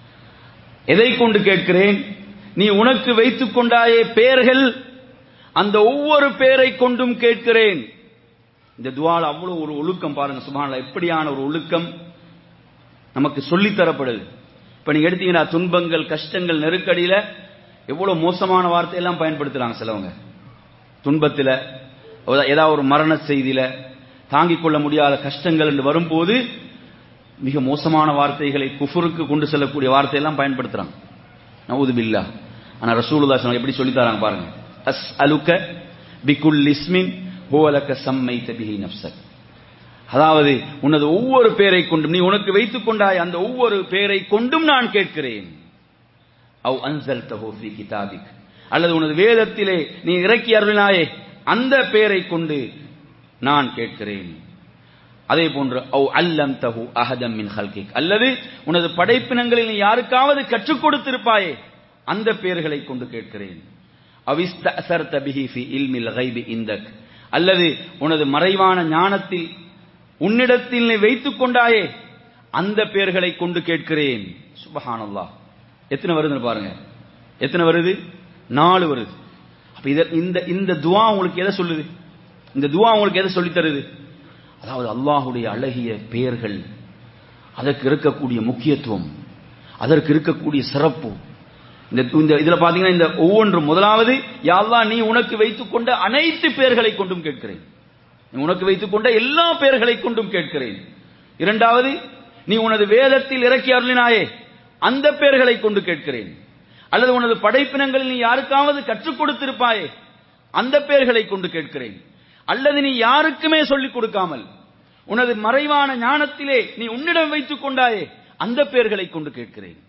எதை கொண்டு கேட்கிறேன் நீ உனக்கு வைத்துக் கொண்டாயே பெயர்கள் அந்த ஒவ்வொரு பெயரை கொண்டும் கேட்கிறேன் இந்த துவால அவ்வளவு ஒரு ஒழுக்கம் பாருங்க சுபான்ல எப்படியான ஒரு ஒழுக்கம் நமக்கு சொல்லித் தரப்படுது இப்ப நீங்க எடுத்தீங்கன்னா துன்பங்கள் கஷ்டங்கள் நெருக்கடியில எவ்வளவு மோசமான வார்த்தையெல்லாம் பயன்படுத்துறாங்க சிலவங்க துன்பத்துல ஏதாவது ஒரு மரண செய்தியில தாங்கிக் கொள்ள முடியாத கஷ்டங்கள் என்று வரும்போது மிக மோசமான வார்த்தைகளை குஃபுருக்கு கொண்டு செல்லக்கூடிய வார்த்தையெல்லாம் பயன்படுத்துறாங்க நவுது பில்லா ஆனா ரசூலுல்லாஹி ஸல்லல்லாஹு எப்படி சொல்லி தராங்க பாருங்க அஸ் அலுக்க பிகுல் இஸ்மின் ஹுவலக்க சம்மைத பிஹி நஃப்ஸக் அதாவது உனது ஒவ்வொரு பேரை கொண்டும் நீ உனக்கு வைத்துக் கொண்டாய் அந்த ஒவ்வொரு பேரை கொண்டும் நான் கேட்கிறேன் அவ் அன்சல் ஃபீ கிதாபிக் அல்லது உனது வேதத்திலே நீ இறக்கி அருளினாயே அந்த பெயரை கொண்டு நான் கேட்கிறேன் அதே போன்று ஓ அல்லம் தஹு அஹதம் மின் ஹல்கிக் அல்லது உனது படைப்பினங்களில் நீ யாருக்காவது கற்றுக் கொடுத்திருப்பாயே அந்த பெயர்களை கொண்டு கேட்கிறேன் அவிஸ்தர்த பிஹி ஃபி இல்மில் கைபி இந்தக் அல்லது உனது மறைவான ஞானத்தில் உன்னிடத்தில் நீ வைத்துக் கொண்டாயே அந்த பெயர்களை கொண்டு கேட்கிறேன் சுபஹானல்லாஹ் எத்தனை வருதுன்னு பாருங்க எத்தனை வருது நாலு வருது அப்ப இத இந்த இந்த துவா உங்களுக்கு எதை சொல்லுது இந்த துவா உங்களுக்கு எதை சொல்லித் தருது அதாவது அல்லாஹுடைய அழகிய பெயர்கள் அதற்கு இருக்கக்கூடிய முக்கியத்துவம் அதற்கு இருக்கக்கூடிய சிறப்பு இந்த இந்த இதுல பாத்தீங்கன்னா இந்த ஒவ்வொன்றும் முதலாவது யாழ்லா நீ உனக்கு வைத்துக் கொண்ட அனைத்து பெயர்களை கொண்டும் கேட்கிறேன் நீ உனக்கு வைத்துக் கொண்ட எல்லா பெயர்களை கொண்டும் கேட்கிறேன் இரண்டாவது நீ உனது வேதத்தில் இறக்கி அருளினாயே அந்த பெயர்களை கொண்டு கேட்கிறேன் அல்லது உனது படைப்பினங்களில் நீ யாருக்காவது கற்றுக் கொடுத்திருப்பாயே அந்த பெயர்களை கொண்டு கேட்கிறேன் அல்லது நீ யாருக்குமே சொல்லிக் கொடுக்காமல் உனது மறைவான ஞானத்திலே நீ உன்னிடம் வைத்துக் கொண்டாயே அந்த பெயர்களை கொண்டு கேட்கிறேன்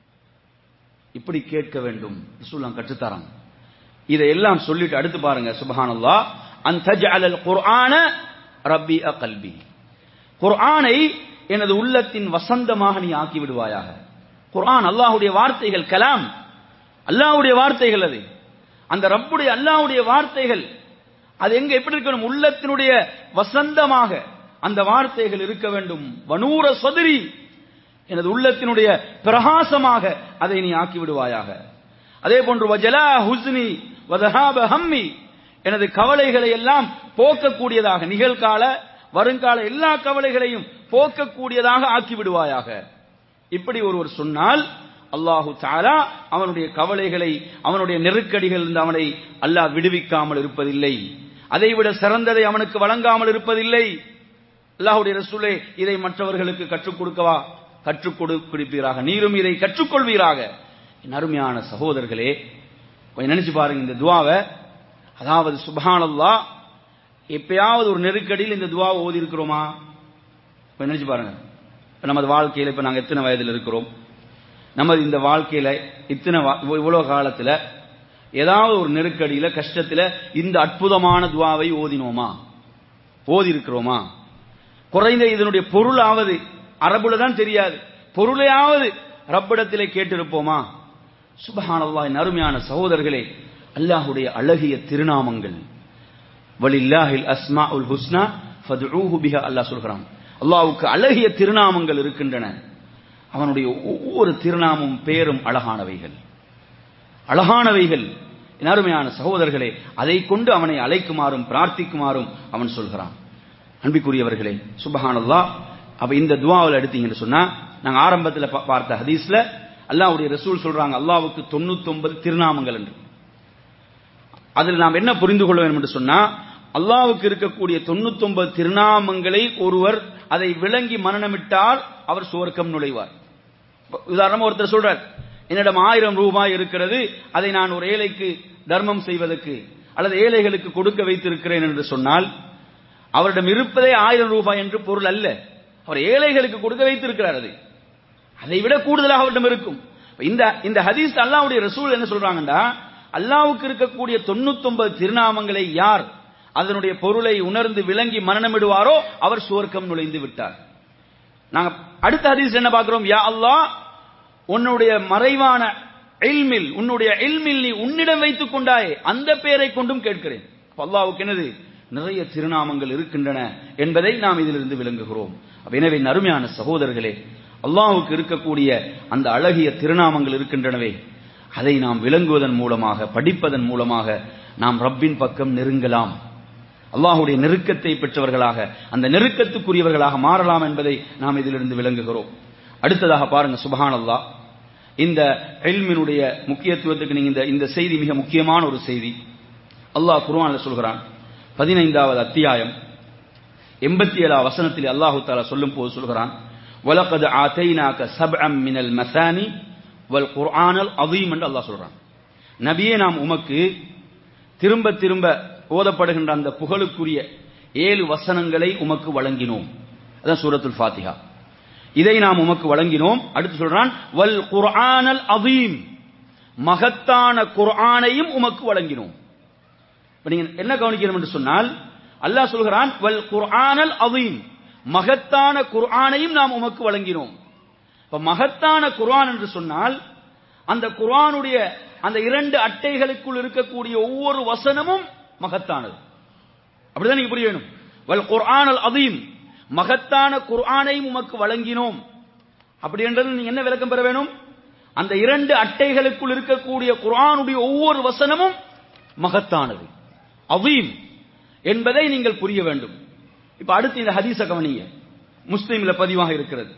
இப்படி கேட்க வேண்டும் ரசூல்லாம் கற்றுத்தரான் இதையெல்லாம் சொல்லிட்டு அடுத்து பாருங்க சுபஹானல்லா அன் தஜ்அலல் குர்ஆன ரப்பி கல்பி குர்ஆனை எனது உள்ளத்தின் வசந்தமாக நீ ஆக்கி விடுவாயாக குர்ஆன் அல்லாஹ்வுடைய வார்த்தைகள் கலாம் அல்லாஹ்வுடைய வார்த்தைகள் அது அந்த ரப்புடைய அல்லாஹ்வுடைய வார்த்தைகள் அது எங்க எப்படி இருக்கணும் உள்ளத்தினுடைய வசந்தமாக அந்த வார்த்தைகள் இருக்க வேண்டும் வனூர சதுரி எனது உள்ளத்தினுடைய பிரகாசமாக அதை நீ ஆக்கி விடுவாயாக அதே போன்று வஜலா ஹுஸ்னி வதஹாப ஹம்மி எனது கவலைகளை எல்லாம் போக்கக்கூடியதாக நிகழ்கால வருங்கால எல்லா கவலைகளையும் போக்கக்கூடியதாக ஆக்கி விடுவாயாக இப்படி ஒருவர் சொன்னால் அல்லாஹு தாலா அவனுடைய கவலைகளை அவனுடைய நெருக்கடிகள் இருந்து அவனை அல்லாஹ் விடுவிக்காமல் இருப்பதில்லை அதைவிட சிறந்ததை அவனுக்கு வழங்காமல் இருப்பதில்லை அல்லாஹுடைய ரசூலே இதை மற்றவர்களுக்கு கற்றுக் கொடுக்கவா கற்றுக் கொடுப்பீராக நீரும் இதை கற்றுக்கொள்வீராக என் அருமையான சகோதரர்களே கொஞ்சம் நினைச்சு பாருங்க இந்த துவாவை அதாவது சுபஹானல்லா எப்பயாவது ஒரு நெருக்கடியில் இந்த துவாவை ஓதி இருக்கிறோமா கொஞ்சம் நினைச்சு பாருங்க இப்ப நமது வாழ்க்கையில இப்ப நாங்க எத்தனை வயதில் இருக்கிறோம் நமது இந்த வாழ்க்கையில இத்தனை வா- இவ்வளவு காலத்துல ஏதாவது ஒரு நெருக்கடியில கஷ்டத்துல இந்த அற்புதமான துவாவை ஓதினோமா ஓதி இருக்கிறோமா குறைந்த இதனுடைய பொருளாவது அரபுல தான் தெரியாது பொருளையாவது ரப்பிடத்திலே கேட்டிருப்போமா சுபஹானல்லாஹ் என் அருமையான சகோதரர்களே அல்லாஹுடைய அழகிய திருநாமங்கள் வலில்லாஹில் அஸ்மாஉல் ஹுஸ்னா ஃபதுஊஹு பிஹா அல்லாஹ் சொல்கிறான் அல்லாஹ்வுக்கு அழகிய திருநாமங்கள் இருக்கின்றன அவனுடைய ஒவ்வொரு திருநாமும் பேரும் அழகானவைகள் அழகானவைகள் என் அருமையான சகோதரர்களே அதை கொண்டு அவனை அழைக்குமாறும் பிரார்த்திக்குமாறும் அவன் சொல்கிறான் அன்பிக்குரியவர்களே சுபஹானல்லாஹ் அப்ப இந்த துவாவில் எடுத்தீங்கன்னு சொன்னா நாங்க ஆரம்பத்துல பா- பார்த்த ஹதீஸ்ல அல்லாஹ்வுடைய ரசூல் சொல்றாங்க அல்லாஹ்வுக்கு 99 திருநாமங்கள் என்று அதில் நாம் என்ன புரிந்து கொள்ள வேண்டும் என்று சொன்னா அல்லாஹ்வுக்கு இருக்கக்கூடிய 99 திருநாமங்களை ஒருவர் அதை விளங்கி மனநமிட்டால் அவர் சுவர்க்கம் நுழைவார் இப்ப உதாரணமா ஒருத்தர் சொல்றார் என்னிடம் ஆயிரம் ரூபாய் இருக்கிறது அதை நான் ஒரு ஏழைக்கு தர்மம் செய்வதற்கு அல்லது ஏழைகளுக்கு கொடுக்க வைத்திருக்கிறேன் என்று சொன்னால் அவரிடம் இருப்பதே ஆயிரம் ரூபாய் என்று பொருள் அல்ல அவர் ஏழைகளுக்கு கொடுக்க வைத்திருக்கிறார் அது அதை விட கூடுதலாக அவரிடம் இருக்கும் இப்ப இந்த இந்த ஹதீஸ் அல்லாஹ்வுடைய ரசூல் என்ன சொல்றாங்கன்னா அல்லாஹ்வுக்கு இருக்கக்கூடிய 99 திருநாமங்களை யார் அதனுடைய பொருளை உணர்ந்து விளங்கி மனநமிடுவாரோ அவர் சுவர்க்கம் நுழைந்து விட்டார் நாங்க அடுத்த ஹதீஸ் என்ன பார்க்கிறோம் யா அல்லாஹ் உன்னுடைய மறைவான இல்மில் உன்னுடைய இல்மில் நீ உன்னிடம் வைத்துக் கொண்டாயே அந்த பெயரை கொண்டும் கேட்கிறேன் அப்ப அல்லாஹ்வுக்கு என்னது நிறைய திருநாமங்கள் இருக்கின்றன என்பதை நாம் இதிலிருந்து விளங்குகிறோம் அப்ப எனவே என் அருமையான சகோதரர்களே அல்லாஹ்வுக்கு இருக்கக்கூடிய அந்த அழகிய திருநாமங்கள் இருக்கின்றனவே அதை நாம் விளங்குவதன் மூலமாக படிப்பதன் மூலமாக நாம் ரப்பின் பக்கம் நெருங்கலாம் அல்லாஹ்வுடைய நெருக்கத்தை பெற்றவர்களாக அந்த நெருக்கத்துக்குரியவர்களாக மாறலாம் என்பதை நாம் இதிலிருந்து விளங்குகிறோம் அடுத்ததாக பாருங்க சுபஹானல்லாஹ் இந்த இல்மினுடைய முக்கியத்துவத்துக்கு நீங்க இந்த இந்த செய்தி மிக முக்கியமான ஒரு செய்தி அல்லாஹ் குர்ஆன்ல சொல்கிறான் பதினைந்தாவது அத்தியாயம் எண்பத்தி ஏழாம் வசனத்தில் அல்லாஹு தாலா சொல்லும் போது சொல்கிறான் வலகது ஆத்தைனாக்க சப்அம் மினல் மசானி வல் குர்ஆனல் அதீம் என்று அல்லாஹ் சொல்றான் நபியே நாம் உமக்கு திரும்ப திரும்ப ஓதப்படுகின்ற அந்த புகழுக்குரிய ஏழு வசனங்களை உமக்கு வழங்கினோம் அதான் சூரத்துல் ஃபாத்திஹா இதை நாம் உமக்கு வழங்கினோம் அடுத்து சொல்றான் வல் குர்ஆனல் அதீம் மகத்தான குர்ஆனையும் உமக்கு வழங்கினோம் இப்ப நீங்க என்ன கவனிக்கணும் என்று சொன்னால் அல்லாஹ் சொல்கிறான் வல் குர்ஆனல் அதீம் மகத்தான குர்ஆனையும் நாம் உமக்கு வழங்கினோம் இப்ப மகத்தான குர்ஆன் என்று சொன்னால் அந்த குர்ஆனுடைய அந்த இரண்டு அட்டைகளுக்குள் இருக்கக்கூடிய ஒவ்வொரு வசனமும் மகத்தானது அப்படிதான் நீங்க புரிய வேணும் வல் குர்ஆனல் அதீம் மகத்தான குர்ஆனையும் உமக்கு வழங்கினோம் அப்படி என்றது நீங்க என்ன விளக்கம் பெற வேணும் அந்த இரண்டு அட்டைகளுக்குள் இருக்கக்கூடிய குர்ஆனுடைய ஒவ்வொரு வசனமும் மகத்தானது அவீம் என்பதை நீங்கள் புரிய வேண்டும் இப்ப அடுத்து இந்த ஹதீஸ கவனிங்க முஸ்லீம்ல பதிவாக இருக்கிறது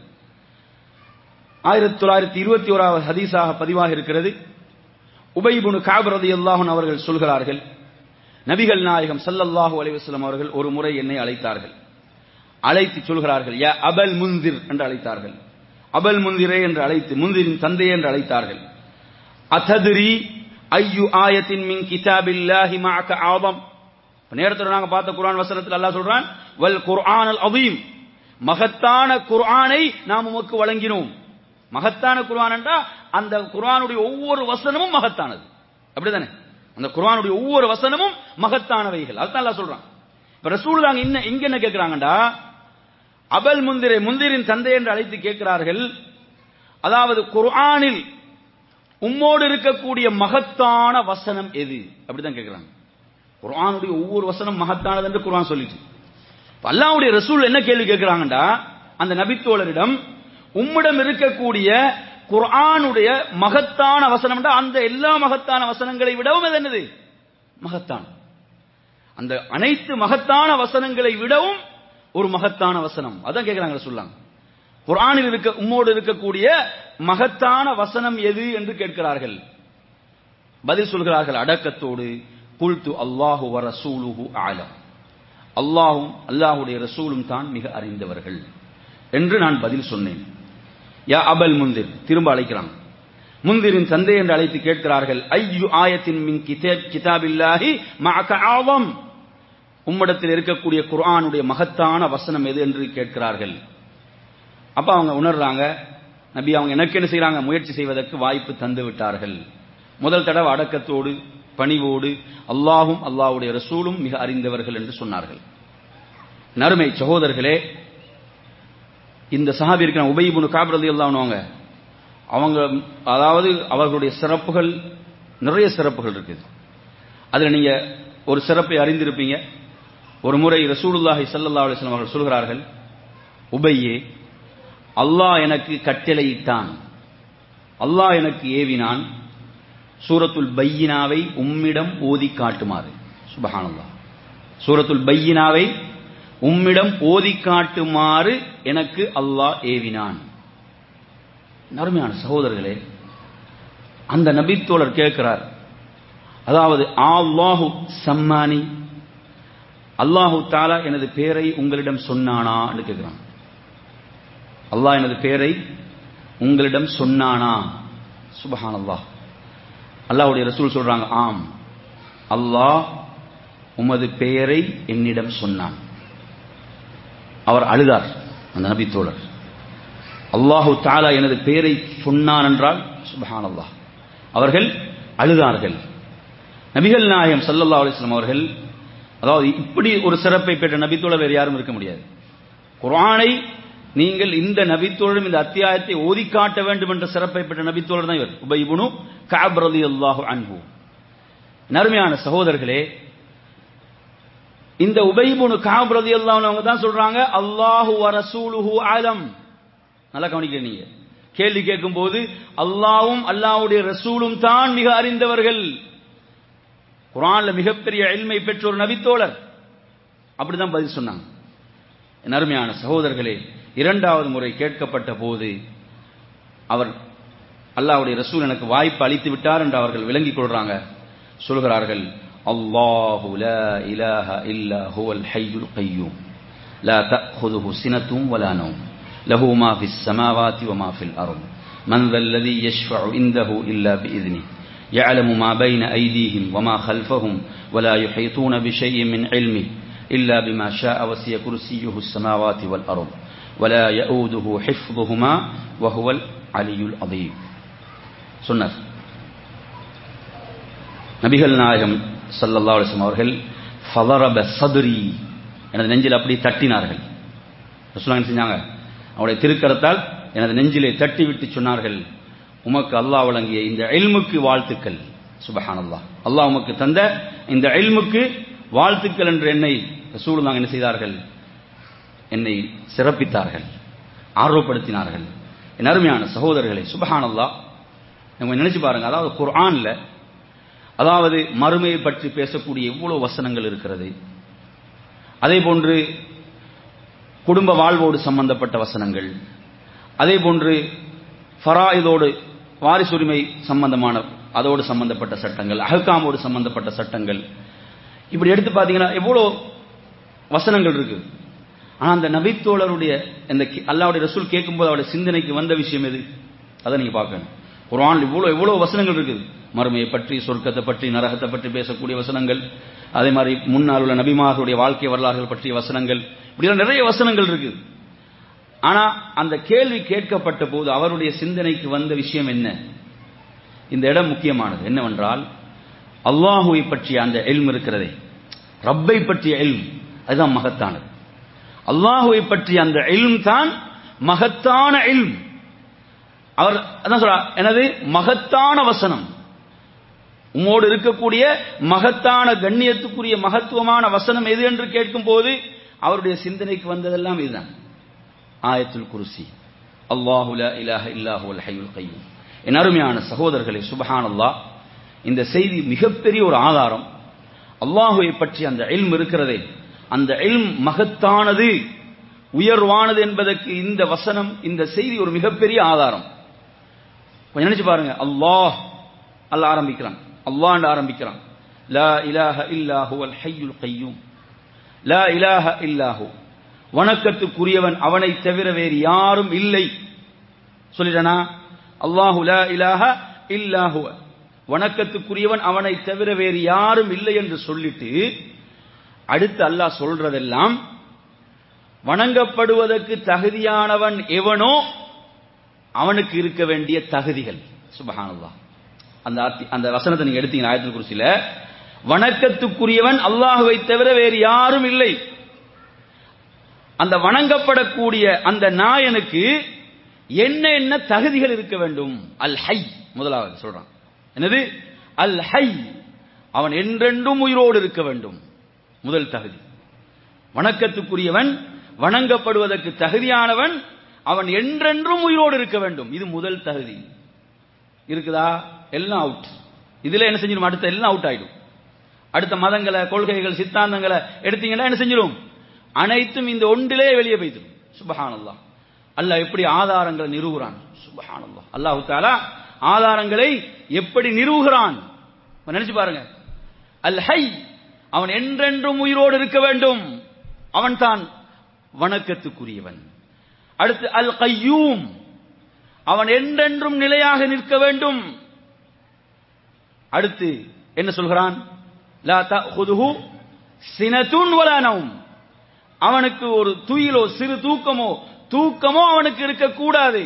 ஆயிரத்தி தொள்ளாயிரத்தி இருபத்தி ஓராவது ஹதீஸாக பதிவாக இருக்கிறது உபைபுனு காபரதி அல்லாஹன் அவர்கள் சொல்கிறார்கள் நபிகள் நாயகம் சல்லல்லாஹு அலைவசல்லம் அவர்கள் ஒரு முறை என்னை அழைத்தார்கள் அழைத்து சொல்கிறார்கள் யா அபல் முந்திர் என்று அழைத்தார்கள் அபல் முந்திரே என்று அழைத்து முந்திரின் தந்தையே என்று அழைத்தார்கள் அததிரி ஐயு ஆயத்தின் மின் கிதாபில்லாஹி மஅக ஆதம் நேரத்தில் நாங்க பார்த்த குர்ஆன் வசனத்தில் அல்லாஹ் சொல்றான் வல் குர்ஆன் அல் அதீம் மகத்தான குர்ஆனை நாம் உமக்கு வழங்கினோம் மகத்தான குர்ஆன் என்றா அந்த குர்ஆனுடைய ஒவ்வொரு வசனமும் மகத்தானது அப்படிதானே அந்த குர்ஆனுடைய ஒவ்வொரு வசனமும் மகத்தானவைகள் அதுதான் அல்லாஹ் சொல்றான் இப்ப ரசூல் தாங்க இன்ன இங்க என்ன கேட்கிறாங்கடா அபல் முந்திரை முந்திரின் தந்தை என்று அழைத்து கேட்கிறார்கள் அதாவது குர்ஆனில் உம்மோடு இருக்கக்கூடிய மகத்தான வசனம் எது அப்படிதான் கேட்கிறாங்க குர்ஆனுடைய ஒவ்வொரு வசனம் மகத்தானது என்று குர்ஆன் சொல்லிட்டு அல்லாவுடைய ரசூல் என்ன கேள்வி கேட்கிறாங்கடா அந்த நபித்தோழரிடம் உம்மிடம் இருக்கக்கூடிய குர்ஆனுடைய மகத்தான வசனம் அந்த எல்லா மகத்தான வசனங்களை விடவும் அது என்னது மகத்தான அந்த அனைத்து மகத்தான வசனங்களை விடவும் ஒரு மகத்தான வசனம் அதான் கேட்கிறாங்க சொல்லாங்க குர்ஆனில் இருக்க உம்மோடு இருக்கக்கூடிய மகத்தான வசனம் எது என்று கேட்கிறார்கள் பதில் சொல்கிறார்கள் அடக்கத்தோடு குல்து அல்லாஹு வ ரசூலுஹு ஆலம் அல்லாஹும் அல்லாஹுடைய ரசூலும் தான் மிக அறிந்தவர்கள் என்று நான் பதில் சொன்னேன் யா அபல் முந்திர் திரும்ப அழைக்கிறான் முந்திரின் தந்தை என்று அழைத்து கேட்கிறார்கள் ஐயு ஆயத்தின் மின் கிதாபில்லாஹி மஅக ஆவம் உம்மிடத்தில் இருக்கக்கூடிய குர்ஆனுடைய மகத்தான வசனம் எது என்று கேட்கிறார்கள் அப்ப அவங்க உணர்றாங்க நபி அவங்க எனக்கு என்ன செய்யறாங்க முயற்சி செய்வதற்கு வாய்ப்பு தந்து விட்டார்கள் முதல் தடவை அடக்கத்தோடு பணிவோடு அல்லாஹும் அல்லாஹுடைய ரசூலும் மிக அறிந்தவர்கள் என்று சொன்னார்கள் நறுமை சகோதரர்களே இந்த சஹாபி இருக்கிற உபயிபுனு காபிரதி எல்லாம் அவங்க அதாவது அவர்களுடைய சிறப்புகள் நிறைய சிறப்புகள் இருக்குது அதுல நீங்க ஒரு சிறப்பை அறிந்திருப்பீங்க ஒரு முறை ரசூலுல்லாஹி சல்லா அலிஸ்லாம் அவர்கள் சொல்கிறார்கள் உபையே அல்லாஹ் எனக்கு கட்டளையிட்டான் அல்லாஹ் எனக்கு ஏவினான் சூரத்துல் பையினாவை உம்மிடம் ஓதி காட்டுமாறு சுபஹானல்லா சூரத்துல் பையினாவை உம்மிடம் ஓதி காட்டுமாறு எனக்கு அல்லாஹ் ஏவினான் நறுமையான சகோதரர்களே அந்த நபித்தோழர் கேட்கிறார் அதாவது அல்லாஹு சம்மானி அல்லாஹு தாலா எனது பேரை உங்களிடம் சொன்னானா என்று கேட்கிறான் அல்லாஹ் எனது பேரை உங்களிடம் சொன்னானா சுபஹான் அல்லாஹ் அல்லாஹுடைய ரசூல் சொல்றாங்க ஆம் அல்லாஹ் உமது பெயரை என்னிடம் சொன்னான் அவர் அழுதார் அந்த நபி தோழர் அல்லாஹு தாலா எனது பெயரை சொன்னான் என்றால் சுபஹான் அல்லாஹ் அவர்கள் அழுதார்கள் நபிகள் நாயகம் சல்லல்லா அலிஸ்லாம் அவர்கள் அதாவது இப்படி ஒரு சிறப்பை பெற்ற நபித்தோழர் வேறு யாரும் இருக்க முடியாது குரானை நீங்கள் இந்த நபித்தோழரும் இந்த அத்தியாயத்தை ஓதி காட்ட வேண்டும் என்ற சிறப்பை பெற்ற நபித்தோழர் தான் இவர் உபைபுனு காப்ரதி அல்லாஹு அன்பு நறுமையான சகோதரர்களே இந்த உபைபுனு காப்ரதி அல்லாஹ் அவங்க தான் சொல்றாங்க அல்லாஹு வரசூலுஹு ஆலம் நல்லா கவனிக்க நீங்க கேள்வி கேட்கும் போது அல்லாவும் அல்லாவுடைய ரசூலும் தான் மிக அறிந்தவர்கள் குரான்ல மிகப்பெரிய எல்மை பெற்ற ஒரு நபித்தோழர் அப்படிதான் பதில் சொன்னாங்க என் அருமையான சகோதரர்களே இரண்டாவது முறை கேட்கப்பட்ட போது அவர் அல்லாவுடைய ரசூல் எனக்கு வாய்ப்பு அளித்து விட்டார் என்று அவர்கள் விளங்கிக் கொள்றாங்க சொல்கிறார்கள் அல்லாஹு லா இலாஹ இல்லா ஹுவல் ஹய்யுல் கய்யூம் லா தஅخذஹு சினத்தும் வலா நௌம் له ما في السماوات وما في الأرض من ذا الذي يشفع عنده إلا بإذنه يعلم ما بين أيديهم وما خلفهم ولا يحيطون بشيء من علمه إلا بما شاء وسي كرسيه السماوات والأرض ولا يؤوده حفظهما وهو العلي العظيم சொன்னார் நபிகள் நாயகம் ஸல்லல்லாஹு அலைஹி வஸல்லம் அவர்கள் ஃபதரப சதுரி எனது நெஞ்சில் அப்படி தட்டினார்கள் ரசூலுல்லாஹ் என்ன செஞ்சாங்க அவருடைய திருக்கரத்தால் எனது நெஞ்சிலே தட்டி விட்டு சொன்னார்கள் உமக்கு அல்லாஹ் வழங்கிய இந்த இல்முக்கு வாழ்த்துக்கள் சுபஹானல்லாஹ் அல்லாஹ் உமக்கு தந்த இந்த இல்முக்கு வாழ்த்துக்கள் என்று என்னை ரசூலுல்லாஹ் என்ன செய்தார்கள் என்னை சிறப்பித்தார்கள் ஆர்வப்படுத்தினார்கள் என் அருமையான சகோதரர்களை சுபஹானல்லாஹ் நம்ம நினைச்சு பாருங்க அதாவது குர்ஆன்ல அதாவது மறுமையை பற்றி பேசக்கூடிய எவ்வளவு வசனங்கள் இருக்கிறது அதே போன்று குடும்ப வாழ்வோடு சம்பந்தப்பட்ட வசனங்கள் அதே போன்று ஃபராயிதோடு வாரிசுரிமை சம்பந்தமான அதோடு சம்பந்தப்பட்ட சட்டங்கள் அஹ்காமோடு சம்பந்தப்பட்ட சட்டங்கள் இப்படி எடுத்து பார்த்தீங்கன்னா எவ்வளோ வசனங்கள் இருக்கு ஆனா அந்த நபித்தோழருடைய அந்த கி- அல்லாஹ்வுடைய ரசூல் கேட்கும்போது அவருடைய சிந்தனைக்கு வந்த விஷயம் எது அதை நீங்க பார்க்கணும் குர்ஆன்ல இவ்வளோ எவ்வளோ வசனங்கள் இருக்குது மறுமையை பற்றி சொர்க்கத்தை பற்றி நரகத்தை பற்றி பேசக்கூடிய வசனங்கள் அதே மாதிரி முன்னால் உள்ள நபிமார்களுடைய வாழ்க்கை வரலாறுகள் பற்றிய வசனங்கள் இப்படிலாம் நிறைய வசனங்கள் இருக்குது ஆனா அந்த கேள்வி கேட்கப்பட்ட போது அவருடைய சிந்தனைக்கு வந்த விஷயம் என்ன இந்த இடம் முக்கியமானது என்னவென்றால் அல்லாஹுவை பற்றிய அந்த எல்ம் இருக்கிறதே ரப்பை பற்றிய எல்ம் அதுதான் மகத்தானது அல்லாஹுவை பற்றிய அந்த எல்ம் தான் மகத்தான எல்ம் அவர் அதான் சொல்றார் எனது மகத்தான வசனம் உம்மோடு இருக்கக்கூடிய மகத்தான கண்ணியத்துக்குரிய மகத்துவமான வசனம் எது என்று கேட்கும் போது அவருடைய சிந்தனைக்கு வந்ததெல்லாம் இதுதான் ஆயத்துல் குருசி அல்லாஹு லா இலாஹ இல்லாஹு அல் ஹய்யுல் கய்யூம் என் அருமையான சகோதரர்களே சுபஹானல்லாஹ் இந்த செய்தி மிகப்பெரிய ஒரு ஆதாரம் அல்லாஹுவை பற்றி அந்த இல்ம் இருக்கிறதே அந்த இல்ம் மகத்தானது உயர்வானது என்பதற்கு இந்த வசனம் இந்த செய்தி ஒரு மிகப்பெரிய ஆதாரம் கொஞ்சம் நினைச்சு பாருங்க அல்லாஹ் அல்ல ஆரம்பிக்கிறான் அல்லாஹ் ஆரம்பிக்கிறான் லா இலாஹ இல்லாஹு அல் ஹய்யுல் கய்யூம் லா இலாஹ இல்லாஹு வணக்கத்துக்குரியவன் அவனை தவிர வேறு யாரும் இல்லை சொல்லிடனா அல்லாஹு லா இலாஹ இல்லாஹு வணக்கத்துக்குரியவன் அவனை தவிர வேறு யாரும் இல்லை என்று சொல்லிட்டு அடுத்து அல்லாஹ் சொல்றதெல்லாம் வணங்கப்படுவதற்கு தகுதியானவன் எவனோ அவனுக்கு இருக்க வேண்டிய தகுதிகள் சுபஹானல்லாஹ் அந்த அத்தி- அந்த வசனத்தை நீங்க எடுத்தீங்க ஆயத்தில் குறிச்சில வணக்கத்துக்குரியவன் அல்லாஹுவை தவிர வேறு யாரும் இல்லை அந்த வணங்கப்படக்கூடிய அந்த நாயனுக்கு என்ன என்ன தகுதிகள் இருக்க வேண்டும் அல் ஹை முதலாவது சொல்றான் என்னது அல் ஹை அவன் என்றென்றும் உயிரோடு இருக்க வேண்டும் முதல் தகுதி வணக்கத்துக்குரியவன் வணங்கப்படுவதற்கு தகுதியானவன் அவன் என்றென்றும் உயிரோடு இருக்க வேண்டும் இது முதல் தகுதி இருக்குதா எல்லாம் அவுட் இதுல என்ன செஞ்சிடும் அடுத்த எல்லாம் அவுட் ஆயிடும் அடுத்த மதங்களை கொள்கைகள் சித்தாந்தங்களை எடுத்தீங்கன்னா என்ன செஞ்சிடும் அனைத்தும் இந்த ஒன்றிலே வெளியே போய்த்திடும் சுபஹானல்லாஹ் அல்லாஹ் எப்படி ஆதாரங்களை நிறுவுறான் சுபஹானல்லாஹ் அல்லாஹ் தாலா ஆதாரங்களை எப்படி நிறுவுகிறான் இப்ப நினைச்சு பாருங்க அல் ஹை அவன் என்றென்றும் உயிரோடு இருக்க வேண்டும் அவன்தான் வணக்கத்துக்குரியவன் அடுத்து அல் கையூம் அவன் என்றென்றும் நிலையாக நிற்க வேண்டும் அடுத்து என்ன சொல்கிறான் லா தஅஹுதுஹு சினத்துன் வலா நௌம் அவனுக்கு ஒரு துயிலோ சிறு தூக்கமோ தூக்கமோ அவனுக்கு இருக்கக்கூடாது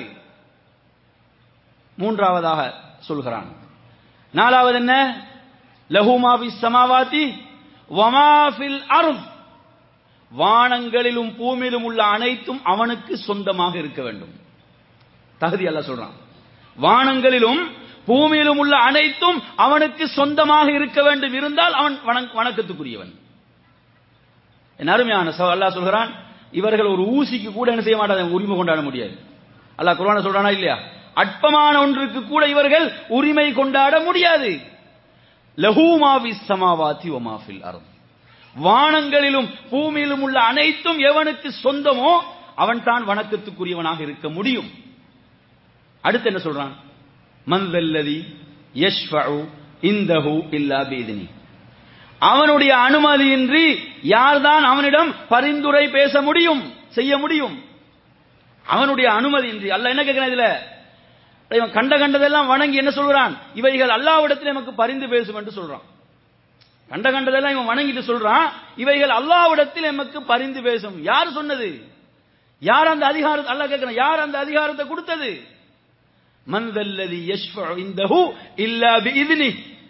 மூன்றாவதாக சொல்கிறான் நாலாவது என்ன லஹுமாவி சமாவாதி வமாஃபில் அருள் வானங்களிலும் பூமியிலும் உள்ள அனைத்தும் அவனுக்கு சொந்தமாக இருக்க வேண்டும் தகுதி அல்ல சொல்றான் வானங்களிலும் பூமியிலும் உள்ள அனைத்தும் அவனுக்கு சொந்தமாக இருக்க வேண்டும் இருந்தால் அவன் வணங்- வணக்கத்துக்குரியவன் என் அருமையான சகோ- அல்லாஹ் சொல்கிறான் இவர்கள் ஒரு ஊசிக்கு கூட என்ன செய்ய மாட்டாங்க உரிமை கொண்டாட முடியாது அல்லாஹ் குர்ஆன சொல்றானா இல்லையா அற்பமான ஒன்றுக்கு கூட இவர்கள் உரிமை கொண்டாட முடியாது லஹூமாவி சமாவாதி ஒமாஃபில் அருள் வானங்களிலும் பூமியிலும் உள்ள அனைத்தும் எவனுக்கு சொந்தமோ அவன் தான் வணக்கத்துக்குரியவனாக இருக்க முடியும் அடுத்து என்ன சொல்றான் மந்தல்லதி யஷ்ஃபஉ இந்தஹு இல்லா பீதினி அவனுடைய அனுமதியின்றி யார்தான் அவனிடம் பரிந்துரை பேச முடியும் செய்ய முடியும் அவனுடைய அனுமதியின்றி அல்ல என்ன கேட்கிறான் இதுல இவன் கண்ட கண்டதெல்லாம் வணங்கி என்ன சொல்றான் இவைகள் அல்லாவிடத்தில் நமக்கு பரிந்து பேசும் என்று சொல்றான் கண்ட கண்டதெல்லாம் இவன் வணங்கிட்டு சொல்றான் இவைகள் அல்லாவிடத்தில் எமக்கு பரிந்து பேசும் யார் சொன்னது யார் அந்த அதிகாரத்தை அல்லாஹ் கேட்கிறான் யார் அந்த அதிகாரத்தை கொடுத்தது மன்தல்லதி யஷ்ஃபஉ இந்தஹு இல்லா பிஇذنி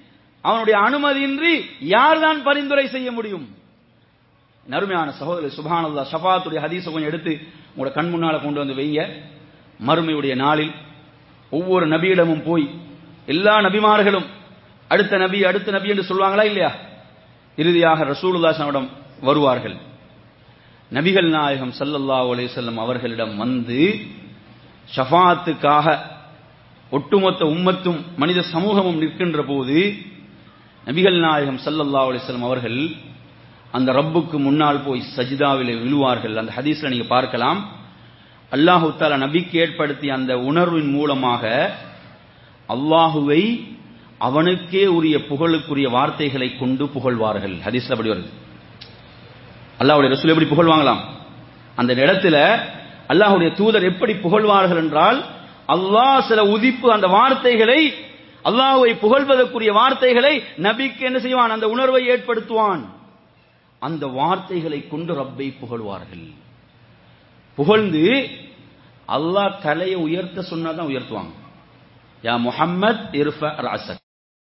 அவனுடைய அனுமதியின்றி யார்தான் பரிந்துரை செய்ய முடியும் நறுமையான சகோதரர் சுபானல்லா ஷஃபாத்துடைய ஹதீஸை கொஞ்சம் எடுத்து உங்களோட கண் முன்னால கொண்டு வந்து வைங்க மறுமையுடைய நாளில் ஒவ்வொரு நபியிடமும் போய் எல்லா நபிமார்களும் அடுத்த நபி அடுத்த நபி என்று சொல்லுவாங்களா இல்லையா இறுதியாக ரசூலுல்லாசனிடம் வருவார்கள் நபிகள் நாயகம் ஸல்லல்லாஹு அலைஹி வஸல்லம் அவர்களிடம் வந்து ஷஃபாத்துக்காக ஒட்டுமொத்த உம்மத்தும் மனித சமூகமும் நிற்கின்ற போது நபிகள் நாயகம் ஸல்லல்லாஹு அலைஹி வஸல்லம் அவர்கள் அந்த ரப்புக்கு முன்னால் போய் சஜிதாவிலே விழுவார்கள் அந்த ஹதீஸ்ல நீங்க பார்க்கலாம் அல்லாஹு தாலா நபிக்கு ஏற்படுத்திய அந்த உணர்வின் மூலமாக அல்லாஹுவை அவனுக்கே உரிய புகழுக்குரிய வார்த்தைகளை கொண்டு புகழ்வார்கள் ஹதீஸ்ல அப்படி வருது அல்லாஹ்வுடைய ரசூல் எப்படி புகழ்வாங்களாம் அந்த இடத்துல அல்லாஹ்வுடைய தூதர் எப்படி புகழ்வார்கள் என்றால் அல்லாஹ் சில உதிப்பு அந்த வார்த்தைகளை அல்லாஹ்வை புகழ்வதற்குரிய வார்த்தைகளை நபிக்கு என்ன செய்வான் அந்த உணர்வை ஏற்படுத்துவான் அந்த வார்த்தைகளை கொண்டு ரப்பை புகழ்வார்கள் புகழ்ந்து அல்லாஹ் தலையை உயர்த்த சொன்னாதான் உயர்த்துவாங்க யா முஹம்மத் இர்ஃப ராசக்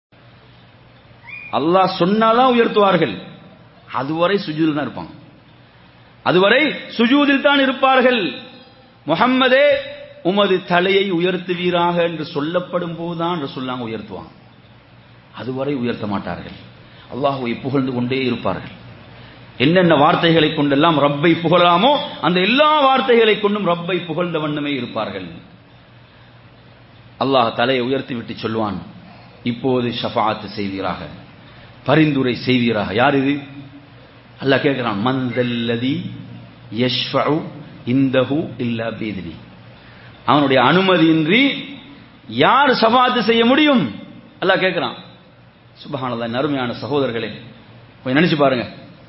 அல்லாஹ் சொன்னாதான் உயர்த்துவார்கள் அதுவரை சுஜூதில் தான் இருப்பாங்க அதுவரை சுஜூதில் தான் இருப்பார்கள் முஹம்மதே உமது தலையை உயர்த்துவீராக என்று சொல்லப்படும் போதுதான் சொல்லாங்க உயர்த்துவாங்க அதுவரை உயர்த்த மாட்டார்கள் அல்லாஹுவை புகழ்ந்து கொண்டே இருப்பார்கள் என்னென்ன வார்த்தைகளை கொண்டெல்லாம் ரப்பை புகழாமோ அந்த எல்லா வார்த்தைகளை கொண்டும் ரப்பை புகழ்ந்த வண்ணமே இருப்பார்கள் அல்லாஹ் தலையை உயர்த்தி விட்டு சொல்வான் இப்போது ஷஃபாத்து செய்வீராக பரிந்துரை செய்வீராக யார் இது அல்லாஹ் கேட்கிறான் மந்தல்லதி யஷ்ஃபஉ இந்தஹு இல்லா பீதினி அவனுடைய அனுமதியின்றி யார் ஷஃபாத்து செய்ய முடியும் அல்லாஹ் கேட்கிறான் சுபஹானல்லாஹ் அருமையான சகோதரர்களே கொஞ்சம் நினைச்சு பாருங்க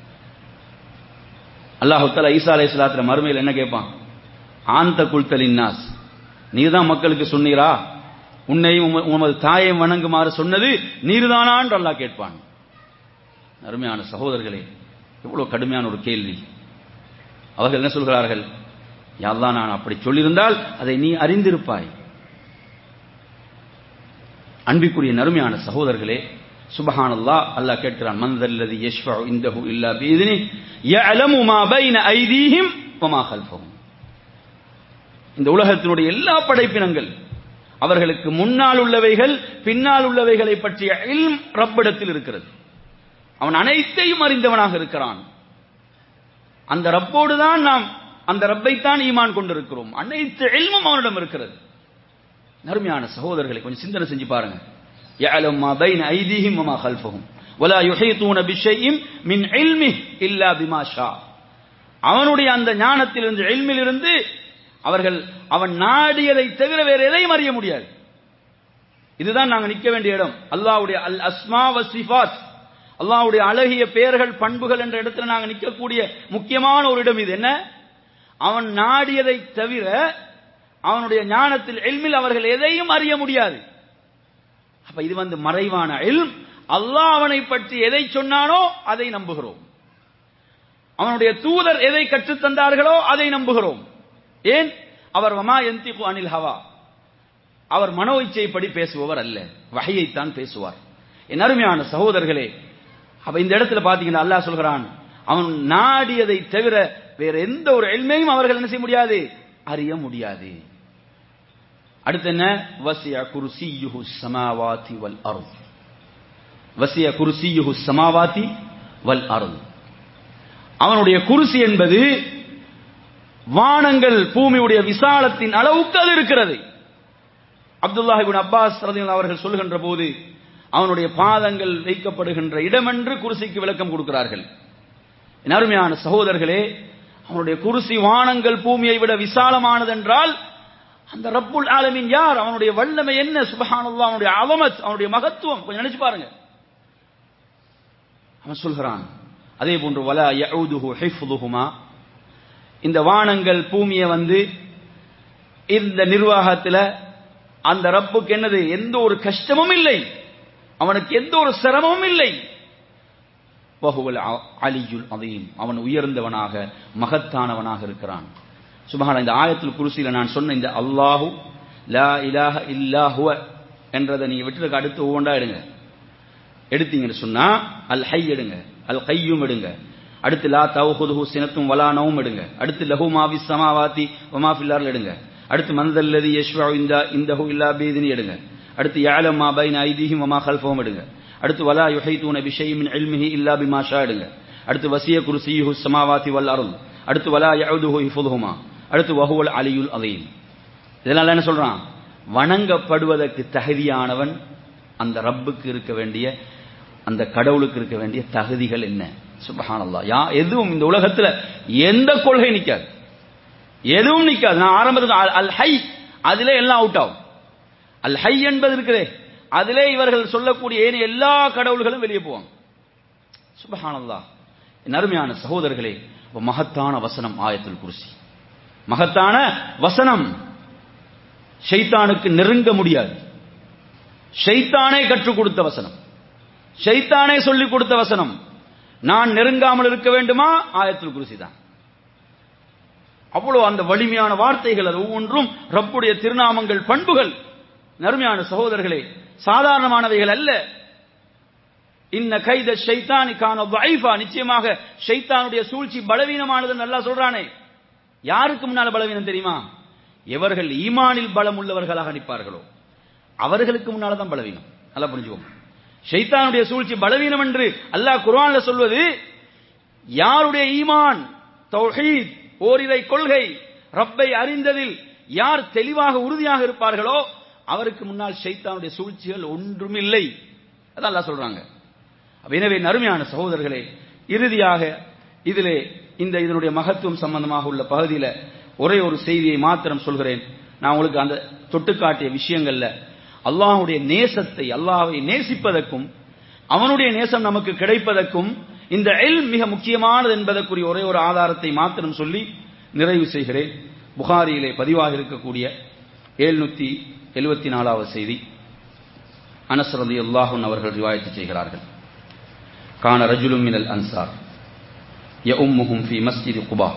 அல்லாஹு தலா ஈசா அலை சலாத்துல மறுமையில் என்ன கேட்பான் ஆந்த குல்தலின் நாஸ் நீதான் மக்களுக்கு சொன்னீரா உன்னையும் உம- உமது தாயையும் வணங்குமாறு சொன்னது நீர்தானா என்று அல்லாஹ் கேட்பான் அருமையான சகோதரர்களே எவ்வளவு கடுமையான ஒரு கேள்வி அவர்கள் என்ன சொல்கிறார்கள் யாழ்லா நான் அப்படி சொல்லியிருந்தால் அதை நீ அறிந்திருப்பாய் அன்பிற்குரிய நறுமையான சகோதரர்களே சுபஹானல்லாஹ் அல்லாஹ் கேட்கிறான் மன்தல்லதி யஷ்ஃபஉ இந்தஹு இல்லா பீதினி யஅலமு மா பைன ஐதீஹிம் வமா கல்ஃபஹும் இந்த உலகத்தினுடைய எல்லா படைப்பினங்கள் அவர்களுக்கு முன்னால் உள்ளவைகள் பின்னால் உள்ளவைகளை பற்றிய இல்ம் ரப்பிடத்தில் இருக்கிறது அவன் அனைத்தையும் அறிந்தவனாக இருக்கிறான் அந்த ரப்போடு தான் நாம் அந்த ரப்பைத்தான் ஈமான் கொண்டிருக்கிறோம் அனைத்து இல்மும் அவனிடம் இருக்கிறது நறுமையான சகோதரர்களை கொஞ்சம் சிந்தனை செஞ்சு பாருங்க يعلم ما بين أيديهم وما خلفهم ولا يحيطون بشيء من علمه إلا بما شاء அவனுடைய அந்த ஞானத்திலிருந்து இல்மிலிருந்து அவர்கள் அவன் நாடியதை தவிர வேற எதையும் அறிய முடியாது இதுதான் நாங்க நிக்க வேண்டிய இடம் அல்லாஹ்வுடைய அல் அஸ்மா வ சிஃபாத் அல்லாஹ்வுடைய அழகிய பெயர்கள் பண்புகள் என்ற இடத்துல நாங்க நிற்கக்கூடிய முக்கியமான ஒரு இடம் இது என்ன அவன் நாடியதை தவிர அவனுடைய ஞானத்தில் எல்மில் அவர்கள் எதையும் அறிய முடியாது அப்ப இது வந்து மறைவான இல்ம் அல்லாஹ் அவனை பற்றி எதை சொன்னானோ அதை நம்புகிறோம் அவனுடைய தூதர் எதை கற்றுத் தந்தார்களோ அதை நம்புகிறோம் ஏன் அவர் வமா எந்திகு அனில் ஹவா அவர் மனோ இச்சைப்படி பேசுபவர் அல்ல வகையைத்தான் பேசுவார் என் அருமையான சகோதரர்களே அப்ப இந்த இடத்துல பாத்தீங்கன்னா அல்லாஹ் சொல்கிறான் அவன் நாடியதை தவிர வேற எந்த ஒரு எல்மையும் அவர்கள் என்ன செய்ய முடியாது அறிய முடியாது அடுத்து என்ன வசிய குருசியுஹு சமாவாதி வல் அருள் வசிய குருசியுஹு சமாவாதி வல் அருள் அவனுடைய குருசி என்பது வானங்கள் பூமியுடைய விசாலத்தின் அளவுக்கு அது இருக்கிறது அப்துல்லாஹ் இப்னு அப்பாஸ் ரலியல்லாஹு அவர்கள் சொல்லுகின்ற போது அவனுடைய பாதங்கள் வைக்கப்படுகின்ற இடமென்று குருசிக்கு விளக்கம் கொடுக்கிறார்கள் என் அருமையான சகோதரர்களே அவனுடைய குருசி வானங்கள் பூமியை விட விசாலமானது என்றால் அந்த ரப்புல் ஆலமீன் யார் அவனுடைய வல்லமை என்ன சுபஹானல்லாஹ் அவனுடைய அவமத் அவனுடைய மகத்துவம் கொஞ்சம் நினைச்சு பாருங்க அவன் சொல்கிறான் அதே போன்று வலா யஊதுஹு ஹிஃப்துஹுமா இந்த வானங்கள் பூமியை வந்து இந்த நிர்வாகத்தில் அந்த ரப்புக்கு என்னது எந்த ஒரு கஷ்டமும் இல்லை அவனுக்கு எந்த ஒரு சிரமமும் இல்லை வஹுவல் அ- அலியுல் அதீம் அவன் உயர்ந்தவனாக மகத்தானவனாக இருக்கிறான் சுபஹான இந்த ஆயத்தில் குருசியில நான் சொன்ன இந்த அல்லாஹு லா இலாஹ இல்லா ஹுவ என்றதை நீங்க விட்டுருக்கு அடுத்து ஒவ்வொன்றா எடுங்க எடுத்தீங்கன்னு சொன்னா அல் ஹை எடுங்க அல் கையும் எடுங்க அடுத்து லா தவுஹுதுஹு சினத்தும் வலா நவும் எடுங்க அடுத்து லஹு மாவி சமாவாதி வமா ஃபில்லார்ல எடுங்க அடுத்து மந்தல்லதி யஷ்வா இந்த இந்தஹு இல்லா பீதினி எடுங்க அடுத்து யாலம் மா பைன ஐதிஹிம் வமா கல்ஃபஹும் எடுங்க அடுத்து வலா யுஹைதூன பிஷைஇன் மின் இல்மிஹி இல்லா பிமா ஷா எடுங்க அடுத்து வசிய குர்சியுஹு சமாவாதி வல் அருள் அடுத்து வலா யஉதுஹு ஹிஃபுதுஹுமா அடுத்து வஹுவல் அலியுல் அதீம் இதனால என்ன சொல்றான் வணங்கப்படுவதற்கு தகுதியானவன் அந்த ரப்புக்கு இருக்க வேண்டிய அந்த கடவுளுக்கு இருக்க வேண்டிய தகுதிகள் என்ன சுபஹானல்லா யா எதுவும் இந்த உலகத்துல எந்த கொள்கை நிக்காது எதுவும் நிக்காது நான் ஆரம்பத்தில் அல்- அல் ஹை அதிலே எல்லாம் அவுட் ஆகும் அல் ஹை என்பது இருக்குதே அதிலே இவர்கள் சொல்லக்கூடிய ஏனைய எல்லா கடவுள்களும் வெளியே போவாங்க சுபஹானல்லா என் அருமையான சகோதரர்களே ஒரு மகத்தான வசனம் ஆயத்துல் குர்சி மகத்தான வசனம் ஷைத்தானுக்கு நெருங்க முடியாது ஷைத்தானே கற்றுக் கொடுத்த வசனம் ஷைத்தானே சொல்லிக் கொடுத்த வசனம் நான் நெருங்காமல் இருக்க வேண்டுமா ஆயத்துல் குருசி தான் அவ்வளவு அந்த வலிமையான வார்த்தைகள் அது ஒவ்வொன்றும் ரப்புடைய திருநாமங்கள் பண்புகள் நறுமையான சகோதரர்களே சாதாரணமானவைகள் அல்ல இன்ன கைத ஷைத்தானி கான வைஃபா நிச்சயமாக ஷைத்தானுடைய சூழ்ச்சி பலவீனமானது நல்லா சொல்றானே யாருக்கு முன்னால பலவீனம் தெரியுமா எவர்கள் ஈமானில் பலம் உள்ளவர்களாக நிற்பார்களோ அவர்களுக்கு முன்னால தான் பலவீனம் நல்லா புரிஞ்சுக்கோங்க ஷைத்தானுடைய சூழ்ச்சி பலவீனம் என்று அல்லாஹ் குர்ஆன்ல சொல்வது யாருடைய ஈமான் தௌஹீத் ஓரிரை கொள்கை ரப்பை அறிந்ததில் யார் தெளிவாக உறுதியாக இருப்பார்களோ அவருக்கு முன்னால் ஷைத்தானுடைய சூழ்ச்சிகள் ஒன்றுமில்லை அதான் அல்லாஹ் சொல்றாங்க அப்ப எனவே நறுமையான சகோதரர்களே இறுதியாக இதிலே இந்த இதனுடைய மகத்துவம் சம்பந்தமாக உள்ள பகுதியில ஒரே ஒரு செய்தியை மாத்திரம் சொல்கிறேன் நான் உங்களுக்கு அந்த தொட்டு காட்டிய விஷயங்கள்ல அல்லாஹ்வுடைய நேசத்தை அல்லாஹ்வை நேசிப்பதற்கும் அவனுடைய நேசம் நமக்கு கிடைப்பதற்கும் இந்த எல் மிக முக்கியமானது என்பதற்குரிய ஒரே ஒரு ஆதாரத்தை மாத்திரம் சொல்லி நிறைவு செய்கிறேன் புகாரியிலே பதிவாக இருக்கக்கூடிய எழுநூத்தி எழுபத்தி நாலாவது செய்தி அனசரதி அல்லாஹுன் அவர்கள் ரிவாயத்து செய்கிறார்கள் கான ரஜுலும் மினல் அன்சார் யஉம்முஹும் ஃபி மஸ்ஜித் குபா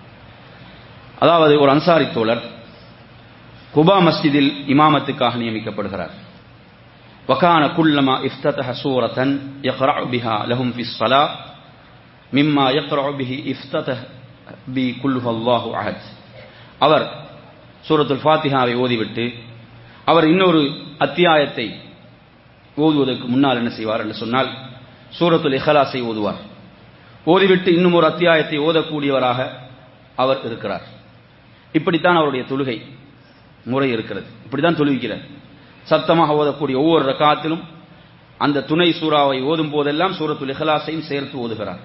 அதாவது ஒரு அன்சாரி தோழர் குபா மஸ்ஜிதில் இமாமத்துக்காக நியமிக்கப்படுகிறார் وكان كلما افتتح سورة يقرأ بها لهم في الصلاة مما يقرأ به افتتح بكلها الله أحد அவர் சூரத்துல் ஃபாத்திஹாவை ஓதிவிட்டு அவர் இன்னொரு அத்தியாயத்தை ஓதுவதற்கு முன்னால் என்ன செய்வார் என்று சொன்னால் சூரத்துல் இஹலாஸை ஓதுவார் ஓதிவிட்டு இன்னும் ஒரு அத்தியாயத்தை ஓதக்கூடியவராக அவர் இருக்கிறார் இப்படித்தான் அவருடைய தொழுகை முறை இருக்கிறது இப்படித்தான் தொழுவிக்கிறார் சத்தமாக ஓதக்கூடிய ஒவ்வொரு ரக்காத்திலும் அந்த துணை சூறாவை ஓதும் போதெல்லாம் சூரத்துல் இஹலாஸையும் சேர்த்து ஓதுகிறார்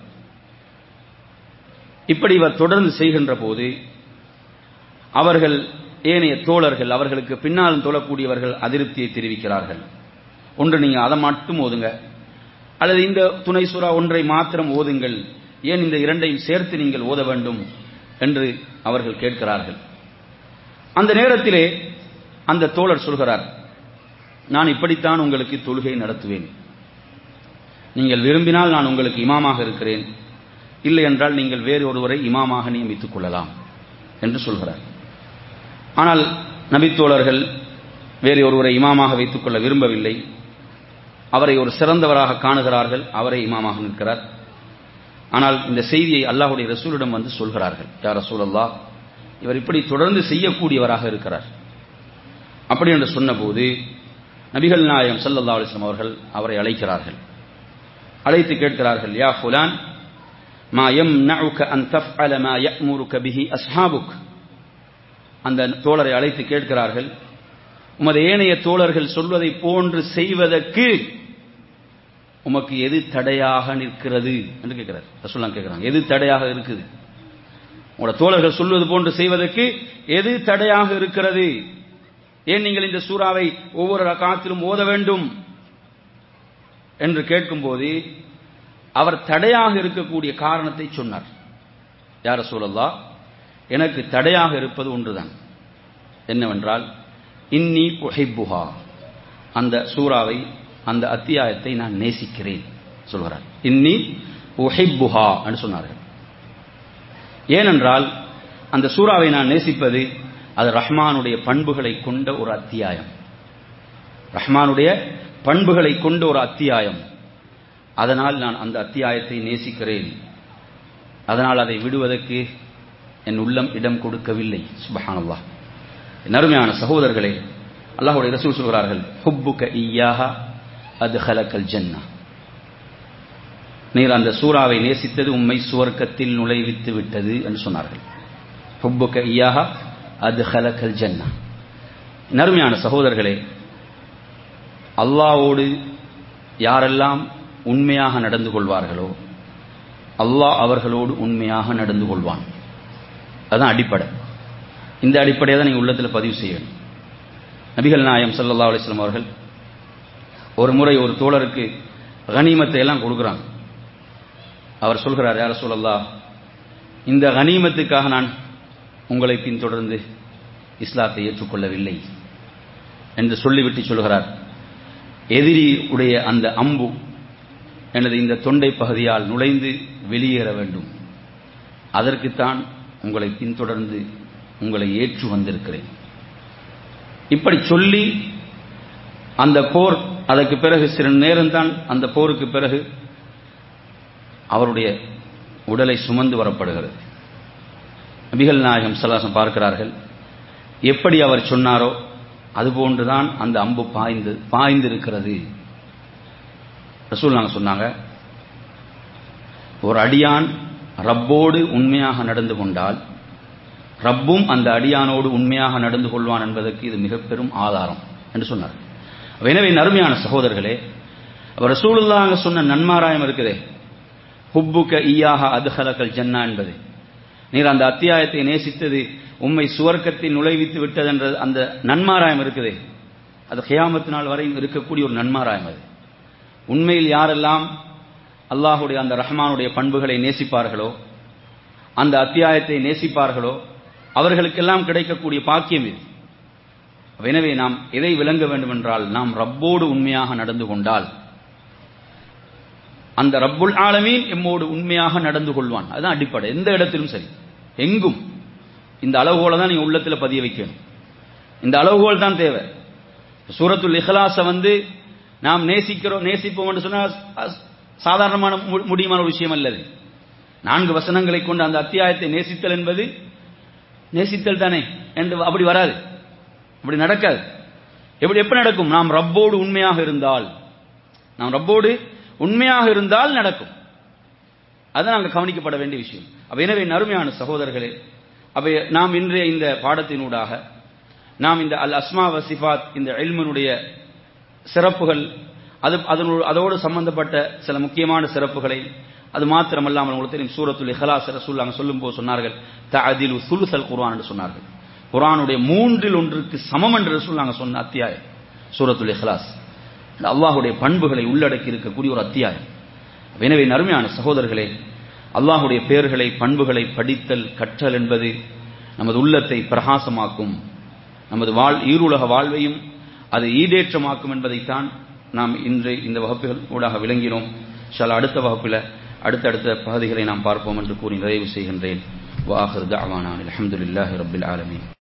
இப்படி இவர் தொடர்ந்து செய்கின்ற போது அவர்கள் ஏனைய தோழர்கள் அவர்களுக்கு பின்னால் தொழக்கூடியவர்கள் அதிருப்தியை தெரிவிக்கிறார்கள் ஒன்று நீங்க அதை மட்டும் ஓதுங்க அல்லது இந்த துணை சூறா ஒன்றை மாத்திரம் ஓதுங்கள் ஏன் இந்த இரண்டையும் சேர்த்து நீங்கள் ஓத வேண்டும் என்று அவர்கள் கேட்கிறார்கள் அந்த நேரத்திலே அந்த தோழர் சொல்கிறார் நான் இப்படித்தான் உங்களுக்கு தொழுகை நடத்துவேன் நீங்கள் விரும்பினால் நான் உங்களுக்கு இமாமாக இருக்கிறேன் இல்லை என்றால் நீங்கள் வேறு ஒருவரை இமாமாக நியமித்துக் கொள்ளலாம் என்று சொல்கிறார் ஆனால் நபித்தோழர்கள் வேறு ஒருவரை இமாமாக வைத்துக் கொள்ள விரும்பவில்லை அவரை ஒரு சிறந்தவராக காணுகிறார்கள் அவரை இமாமாக நிற்கிறார் ஆனால் இந்த செய்தியை அல்லாஹுடைய ரசூலிடம் வந்து சொல்கிறார்கள் யார் ரசூல் அல்லாஹ் இவர் இப்படி தொடர்ந்து செய்யக்கூடியவராக இருக்கிறார் அப்படி என்று சொன்னபோது நபிகள் நாயகம் சல்லல்லா அலிஸ்லாம் அவர்கள் அவரை அழைக்கிறார்கள் அழைத்து கேட்கிறார்கள் யா ஃபுலான் மா எம் அன் தஃஅல மா யஅமுருக பிஹி அஸ்ஹாபுக் அந்த தோழரை அழைத்து கேட்கிறார்கள் உமது ஏனைய தோழர்கள் சொல்வதை போன்று செய்வதற்கு உமக்கு எது தடையாக நிற்கிறது என்று கேட்கிறார் ரசூல்லாம் கேட்கிறாங்க எது தடையாக இருக்குது உங்களோட தோழர்கள் சொல்வது போன்று செய்வதற்கு எது தடையாக இருக்கிறது ஏன் நீங்கள் இந்த சூறாவை ஒவ்வொரு ரகாத்திலும் ஓத வேண்டும் என்று கேட்கும்போது அவர் தடையாக இருக்கக்கூடிய காரணத்தை சொன்னார் யார சூழல்லா எனக்கு தடையாக இருப்பது ஒன்றுதான் என்னவென்றால் இன்னி உஹிப்புஹா அந்த சூறாவை அந்த அத்தியாயத்தை நான் நேசிக்கிறேன் சொல்கிறார் இன்னி உஹிப்புஹா என்று சொன்னார்கள் ஏனென்றால் அந்த சூறாவை நான் நேசிப்பது அது ரஹ்மானுடைய பண்புகளை கொண்ட ஒரு அத்தியாயம் ரஹ்மானுடைய பண்புகளை கொண்ட ஒரு அத்தியாயம் அதனால் நான் அந்த அத்தியாயத்தை நேசிக்கிறேன் அதனால் அதை விடுவதற்கு என் உள்ளம் இடம் கொடுக்கவில்லை சுபஹானல்லாஹ் நறுமையான சகோதரர்களே அல்லாஹுடைய ரசூல் சொல்கிறார்கள் ஹுப்புக ஈயாஹா அது ஹலக்கல் ஜன்னா நீர் அந்த சூறாவை நேசித்தது உம்மை சுவர்க்கத்தில் நுழைவித்து விட்டது என்று சொன்னார்கள் ஹுப்புக ஈயாஹா அது ஹலக்கல் ஜன்னா நறுமையான சகோதரர்களே அல்லாவோடு யாரெல்லாம் உண்மையாக நடந்து கொள்வார்களோ அல்லாஹ் அவர்களோடு உண்மையாக நடந்து கொள்வான் அதுதான் அடிப்படை இந்த அடிப்படையை தான் நீங்கள் உள்ளத்தில் பதிவு செய்யணும் நபிகள் நாயம் சல்லா அலிஸ்லாம் அவர்கள் ஒரு முறை ஒரு தோழருக்கு கனிமத்தை எல்லாம் கொடுக்குறாங்க அவர் சொல்கிறார் யார சொல்லல்லா இந்த கனிமத்துக்காக நான் உங்களை பின்தொடர்ந்து இஸ்லாத்தை ஏற்றுக்கொள்ளவில்லை என்று சொல்லிவிட்டு சொல்கிறார் எதிரி உடைய அந்த அம்பு எனது இந்த தொண்டை பகுதியால் நுழைந்து வெளியேற வேண்டும் அதற்குத்தான் உங்களை பின்தொடர்ந்து உங்களை ஏற்று வந்திருக்கிறேன் இப்படி சொல்லி அந்த போர் அதற்கு பிறகு சில நேரம்தான் அந்த போருக்கு பிறகு அவருடைய உடலை சுமந்து வரப்படுகிறது நபிகள் நாயகம் சலாசம் பார்க்கிறார்கள் எப்படி அவர் சொன்னாரோ அதுபோன்றுதான் அந்த அம்பு பாய்ந்து பாய்ந்திருக்கிறது ரசூல் நாங்கள் சொன்னாங்க ஒரு அடியான் ரப்போடு உண்மையாக நடந்து கொண்டால் ரப்பும் அந்த அடியானோடு உண்மையாக நடந்து கொள்வான் என்பதற்கு இது மிக பெரும் ஆதாரம் என்று சொன்னார் எனவே நறுமையான சகோதரர்களே அவர் ரசூலுல்லாங்க சொன்ன நன்மாராயம் இருக்குதே ஹுப்புக்க ஈயாக அதுஹலக்கல் ஜன்னா என்பது நீர் அந்த அத்தியாயத்தை நேசித்தது உம்மை சுவர்க்கத்தில் நுழைவித்து விட்டது என்ற அந்த நன்மாராயம் இருக்குதே அது ஹியாமத்து நாள் வரை இருக்கக்கூடிய ஒரு நன்மாராயம் அது உண்மையில் யாரெல்லாம் அல்லாஹுடைய அந்த ரஹ்மானுடைய பண்புகளை நேசிப்பார்களோ அந்த அத்தியாயத்தை நேசிப்பார்களோ அவர்களுக்கெல்லாம் கிடைக்கக்கூடிய பாக்கியம் இது எனவே நாம் எதை விளங்க வேண்டும் என்றால் நாம் ரப்போடு உண்மையாக நடந்து கொண்டால் அந்த ரப்புல் ஆலமீன் எம்மோடு உண்மையாக நடந்து கொள்வான் அதுதான் அடிப்படை எந்த இடத்திலும் சரி எங்கும் இந்த அளவுகோலை தான் நீங்க உள்ளத்தில் பதிய வைக்கணும் இந்த அளவுகோல் தான் தேவை சூரத்துல் இஹ்லாஸை வந்து நாம் நேசிக்கிறோம் நேசிப்போம் என்று சொன்னால் சாதாரணமான முடியுமான ஒரு விஷயம் அல்லது நான்கு வசனங்களை கொண்டு அந்த அத்தியாயத்தை நேசித்தல் என்பது நேசித்தல் தானே என்று அப்படி வராது அப்படி நடக்காது எப்படி எப்ப நடக்கும் நாம் ரப்போடு உண்மையாக இருந்தால் நாம் ரப்போடு உண்மையாக இருந்தால் நடக்கும் அது நாங்கள் கவனிக்கப்பட வேண்டிய விஷயம் அப்ப எனவே நறுமையான சகோதரர்களே அப்ப நாம் இன்றைய இந்த பாடத்தினூடாக நாம் இந்த அல் அஸ்மா வசிஃபாத் இந்த எல்மனுடைய சிறப்புகள் அது அதனோடு அதோடு சம்பந்தப்பட்ட சில முக்கியமான சிறப்புகளை அது மாத்திரமல்லாமல் உங்களுக்கு தெரியும் சூரத்துல் இஹ்லாஸ் ரசூல் அங்கே சொல்லும் போது சொன்னார்கள் தஅதிலு சுலுசல் குர்ஆன் என்று சொன்னார்கள் குர்ஆனுடைய மூன்றில் ஒன்றுக்கு சமம் என்று ரசூல் நாங்கள் சொன்ன அத்தியாயம் சூரத்துல் இஹ்லாஸ் அல்லாஹுடைய பண்புகளை உள்ளடக்கி இருக்கக்கூடிய ஒரு அத்தியாயம் எனவே நறுமையான சகோதரர்களே அல்லாஹுடைய பெயர்களை பண்புகளை படித்தல் கற்றல் என்பது நமது உள்ளத்தை பிரகாசமாக்கும் நமது வாழ் ஈருலக வாழ்வையும் அது ஈடேற்றமாக்கும் என்பதைத்தான் நாம் இன்று இந்த வகுப்புகள் ஊடாக விளங்கினோம் சில அடுத்த வகுப்பில் அடுத்தடுத்த பகுதிகளை நாம் பார்ப்போம் என்று கூறி நிறைவு செய்கின்றேன் வாஹர் தாவானான் அலமதுல்லாஹி ரபில் ஆலமீன்